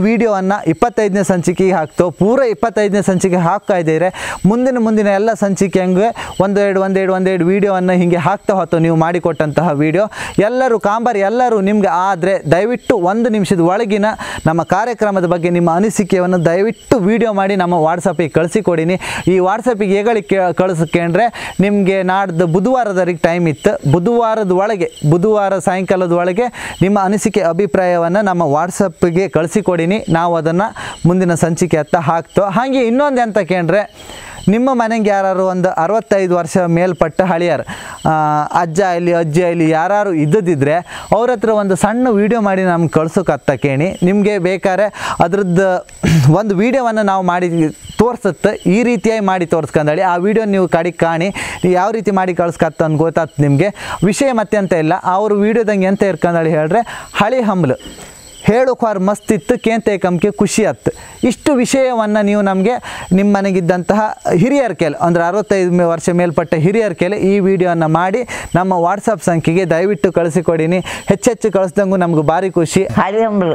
ವಿಡಿಯೋವನ್ನು ಇಪ್ಪತ್ತೈದನೇ ಸಂಚಿಕೆಗೆ ಹಾಕ್ತೋ ಪೂರ ಇಪ್ಪತ್ತೈದನೇ ಸಂಚಿಕೆ ಹಾಕ್ತಾ ಇದ್ದೀರಿ ಮುಂದಿನ ಮುಂದಿನ ಎಲ್ಲ ಸಂಚಿಕೆ ಹಂಗೆ ಒಂದೆರಡು ಒಂದೆರಡು ಒಂದೆರಡು ವಿಡಿಯೋವನ್ನು ಹೀಗೆ ಹಾಕ್ತಾ ಹೋತು ನೀವು ಮಾಡಿಕೊಟ್ಟಂತಹ ವಿಡಿಯೋ ಎಲ್ಲರೂ ಕಾಂಬಾರ್ ಎಲ್ಲರೂ ನಿಮ್ಗೆ ಆದರೆ ದಯವಿಟ್ಟು ಒಂದು ನಿಮಿಷದ ಒಳಗಿನ ನಮ್ಮ ಕಾರ್ಯಕ್ರಮದ ಬಗ್ಗೆ ನಿಮ್ಮ ಅನಿಸಿಕೆಯನ್ನು ದಯವಿಟ್ಟು ವಿಡಿಯೋ ಮಾಡಿ ನಮ್ಮ ವಾಟ್ಸಪ್ಪಿಗೆ ಕಳಿಸಿಕೊಡಿನಿ ಈ ವಾಟ್ಸಪ್ಪಿಗೆ ಹೇಳಿ ಕೇ ಕಳಿಸ್ಕೊಂಡ್ರೆ ನಿಮಗೆ ನಾಡ್ದು ಬುಧವಾರದವರೆಗೆ ಟೈಮ್ ಇತ್ತು ಬುಧವಾರದ ಒಳಗೆ ಬುಧವಾರ ಸಾಯಂಕಾಲದ ಒಳಗೆ ನಿಮ್ಮ ಅನಿಸಿಕೆ ಅಭಿಪ್ರಾಯವನ್ನು ನಮ್ಮ ವಾಟ್ಸಪ್ಪಿಗೆ ಕಳಿಸಿಕೊಡಿನಿ ನಾವು ಅದನ್ನು ಮುಂದಿನ ಸಂಚಿಕೆ ಹತ್ತ ಹಾಕ್ತೋ ಹಾಗೆ ಇನ್ನೊಂದು ಎಂತ ಕೇಂದ್ರೆ ನಿಮ್ಮ ಮನೆಗೆ ಯಾರು ಒಂದು ಅರವತ್ತೈದು ವರ್ಷ ಮೇಲ್ಪಟ್ಟ ಹಳಿಯರು ಆ, ಅಜ್ಜ ಇಲ್ಲಿ ಅಜ್ಜಿ ಇಲ್ಲಿ ಯಾರು ಇದ್ದದಿದ್ರೆ ಅವ್ರ ಹತ್ರ ಒಂದು ಸಣ್ಣ ವೀಡಿಯೋ ಮಾಡಿ ನಮ್ಗೆ ಕಳ್ಸೋಕತ್ತ ಕೇಳಿ ನಿಮಗೆ ಬೇಕಾದ್ರೆ ಅದ್ರದ್ದು ಒಂದು ವೀಡಿಯೋವನ್ನು ನಾವು ಮಾಡಿ ತೋರ್ಸುತ್ತೆ ಈ ರೀತಿಯಾಗಿ ಮಾಡಿ ತೋರಿಸ್ಕೊಂಡಳಿ ಆ ವಿಡಿಯೋ ನೀವು ಕಡೆಗೆ ಕಾಣಿ ನೀವು ಯಾವ ರೀತಿ ಮಾಡಿ ಕಳ್ಸ್ಕತ್ತ ಅಂತ ಗೊತ್ತಾಗ್ತು ನಿಮಗೆ ವಿಷಯ ಮತ್ತೆ ಅಂತ ಇಲ್ಲ ಅವ್ರ ವೀಡಿಯೋದಂಗೆ ಎಂತ ಇರ್ಕೊಂಡಳಿ ಹೇಳ್ರೆ ಹಳಿ ಹಂಬ್ಲು ಹೇಳೋಕ್ವಾರ್ ಮಸ್ತ್ ಇತ್ತು ಕೇಂತೆ ಕಂಕೆ ಖುಷಿ ಆತ್ತು ಇಷ್ಟು ವಿಷಯವನ್ನು ನೀವು ನಮಗೆ ನಿಮ್ಮ ಮನೆಗಿದ್ದಂತಹ ಹಿರಿಯರ ಕೇಳಿ ಅಂದರೆ ಅರವತ್ತೈದು ಮೇ- ವರ್ಷ ಮೇಲ್ಪಟ್ಟ ಹಿರಿಯರ ಕೇಳಿ ಈ ವಿಡಿಯೋನ ಮಾಡಿ ನಮ್ಮ ವಾಟ್ಸಪ್ ಸಂಖ್ಯೆಗೆ ದಯವಿಟ್ಟು ಕಳಿಸಿಕೊಡಿನಿ ಹೆಚ್ಚೆಚ್ಚು ಕಳಿಸ್ದಂಗೂ ನಮ್ಗೆ ಭಾರಿ ಖುಷಿ ಹಳಿ ಹಂಬಲು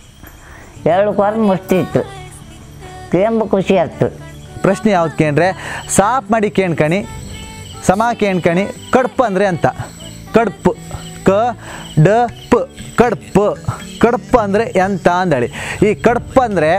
ಎರಡು ಕೊರ ಮುಷ್ಟಿತ್ತು ಕೇಂಬ ಖುಷಿ ಆಯ್ತು ಪ್ರಶ್ನೆ ಯಾವ್ದು ಕೇಂದ್ರೆ ಸಾಪ್ ಮಾಡಿ ಕೇಣ್ಕಣಿ ಸಮ ಕೇಣ್ಕಣಿ ಕಡ್ಪು ಅಂದರೆ ಅಂತ ಕಡ್ಪು ಕ ಡ ಪ ಕಡ್ಪು ಕಡ್ಪು ಅಂದರೆ ಎಂತ ಅಂದಳಿ ಈ ಕಡ್ಪು ಅಂದರೆ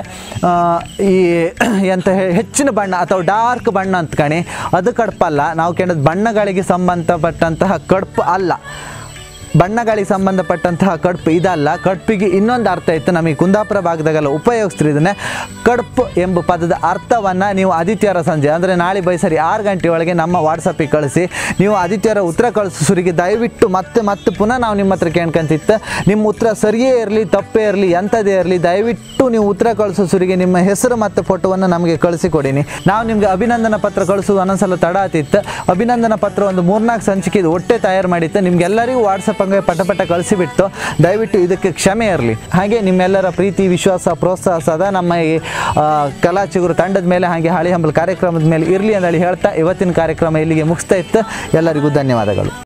ಈ ಎಂತ ಹೆ- ಹೆಚ್ಚಿನ ಬಣ್ಣ ಅಥವಾ ಡಾರ್ಕ್ ಬಣ್ಣ ಅಂತ ಕಣಿ ಅದು ಕಡ್ಪಲ್ಲ ನಾವು ಕೇಳೋದು ಬಣ್ಣಗಳಿಗೆ ಸಂಬಂಧಪಟ್ಟಂತಹ ಕಡ್ಪು ಅಲ್ಲ ಬಣ್ಣಗಳಿಗೆ ಸಂಬಂಧಪಟ್ಟಂತಹ ಕಡುಪು ಇದಲ್ಲ ಕಡುಪಿಗೆ ಇನ್ನೊಂದು ಅರ್ಥ ಇತ್ತು ನಮಗೆ ಕುಂದಾಪುರ ಭಾಗದಾಗೆಲ್ಲ ಉಪಯೋಗಿಸ್ತಾರೆ ಇದನ್ನೇ ಕಡುಪು ಎಂಬ ಪದದ ಅರ್ಥವನ್ನು ನೀವು ಆದಿತ್ಯವಾರ ಸಂಜೆ ಅಂದರೆ ನಾಳೆ ಬೈಸರಿ ಆರು ಗಂಟೆ ಒಳಗೆ ನಮ್ಮ ವಾಟ್ಸಪ್ಪಿಗೆ ಕಳಿಸಿ ನೀವು ಆದಿತ್ಯವಾರ ಉತ್ತರ ಕಳಿಸೋರಿಗೆ ದಯವಿಟ್ಟು ಮತ್ತೆ ಮತ್ತೆ ಪುನಃ ನಾವು ನಿಮ್ಮ ಹತ್ರ ಕೇಳ್ಕೊಂತಿತ್ತು ನಿಮ್ಮ ಉತ್ತರ ಸರಿಯೇ ಇರಲಿ ತಪ್ಪೇ ಇರಲಿ ಎಂಥದ್ದೇ ಇರಲಿ ದಯವಿಟ್ಟು ನೀವು ಉತ್ತರ ಕಳಿಸೋರಿಗೆ ನಿಮ್ಮ ಹೆಸರು ಮತ್ತು ಫೋಟೋವನ್ನು ನಮಗೆ ಕಳಿಸಿಕೊಡಿನಿ ನಾವು ನಿಮಗೆ ಅಭಿನಂದನಾ ಪತ್ರ ಕಳಿಸೋದು ಒಂದೊಂದ್ಸಲ ತಡ ಆತಿತ್ತು ಅಭಿನಂದನಾ ಪತ್ರ ಒಂದು ಮೂರ್ನಾಲ್ಕು ಸಂಚಿಕೆ ಒಟ್ಟೆ ತಯಾರು ಮಾಡಿತ್ತು ನಿಮ್ಗೆಲ್ಲರಿಗೂ ವಾಟ್ಸಪ್ ಹಂಗೆ ಪಟ ಪಟ ಕಳಿಸಿಬಿಟ್ಟು ದಯವಿಟ್ಟು ಇದಕ್ಕೆ ಕ್ಷಮೆ ಇರಲಿ ಹಾಗೆ ನಿಮ್ಮೆಲ್ಲರ ಪ್ರೀತಿ ವಿಶ್ವಾಸ ಪ್ರೋತ್ಸಾಹ ಸದಾ ನಮ್ಮ ಈ ಆ, ಕಲಾ ಚಿಗುರು ತಂಡದ ಮೇಲೆ ಹಾಗೆ ಹಳಿ ಹಂಬಲ್ ಕಾರ್ಯಕ್ರಮದ ಮೇಲೆ ಇರಲಿ ಅಂತ ಹೇಳಿ ಹೇಳ್ತಾ ಇವತ್ತಿನ ಕಾರ್ಯಕ್ರಮ ಇಲ್ಲಿಗೆ ಮುಗಿಸ್ತಾ ಇತ್ತು ಎಲ್ಲರಿಗೂ ಧನ್ಯವಾದಗಳು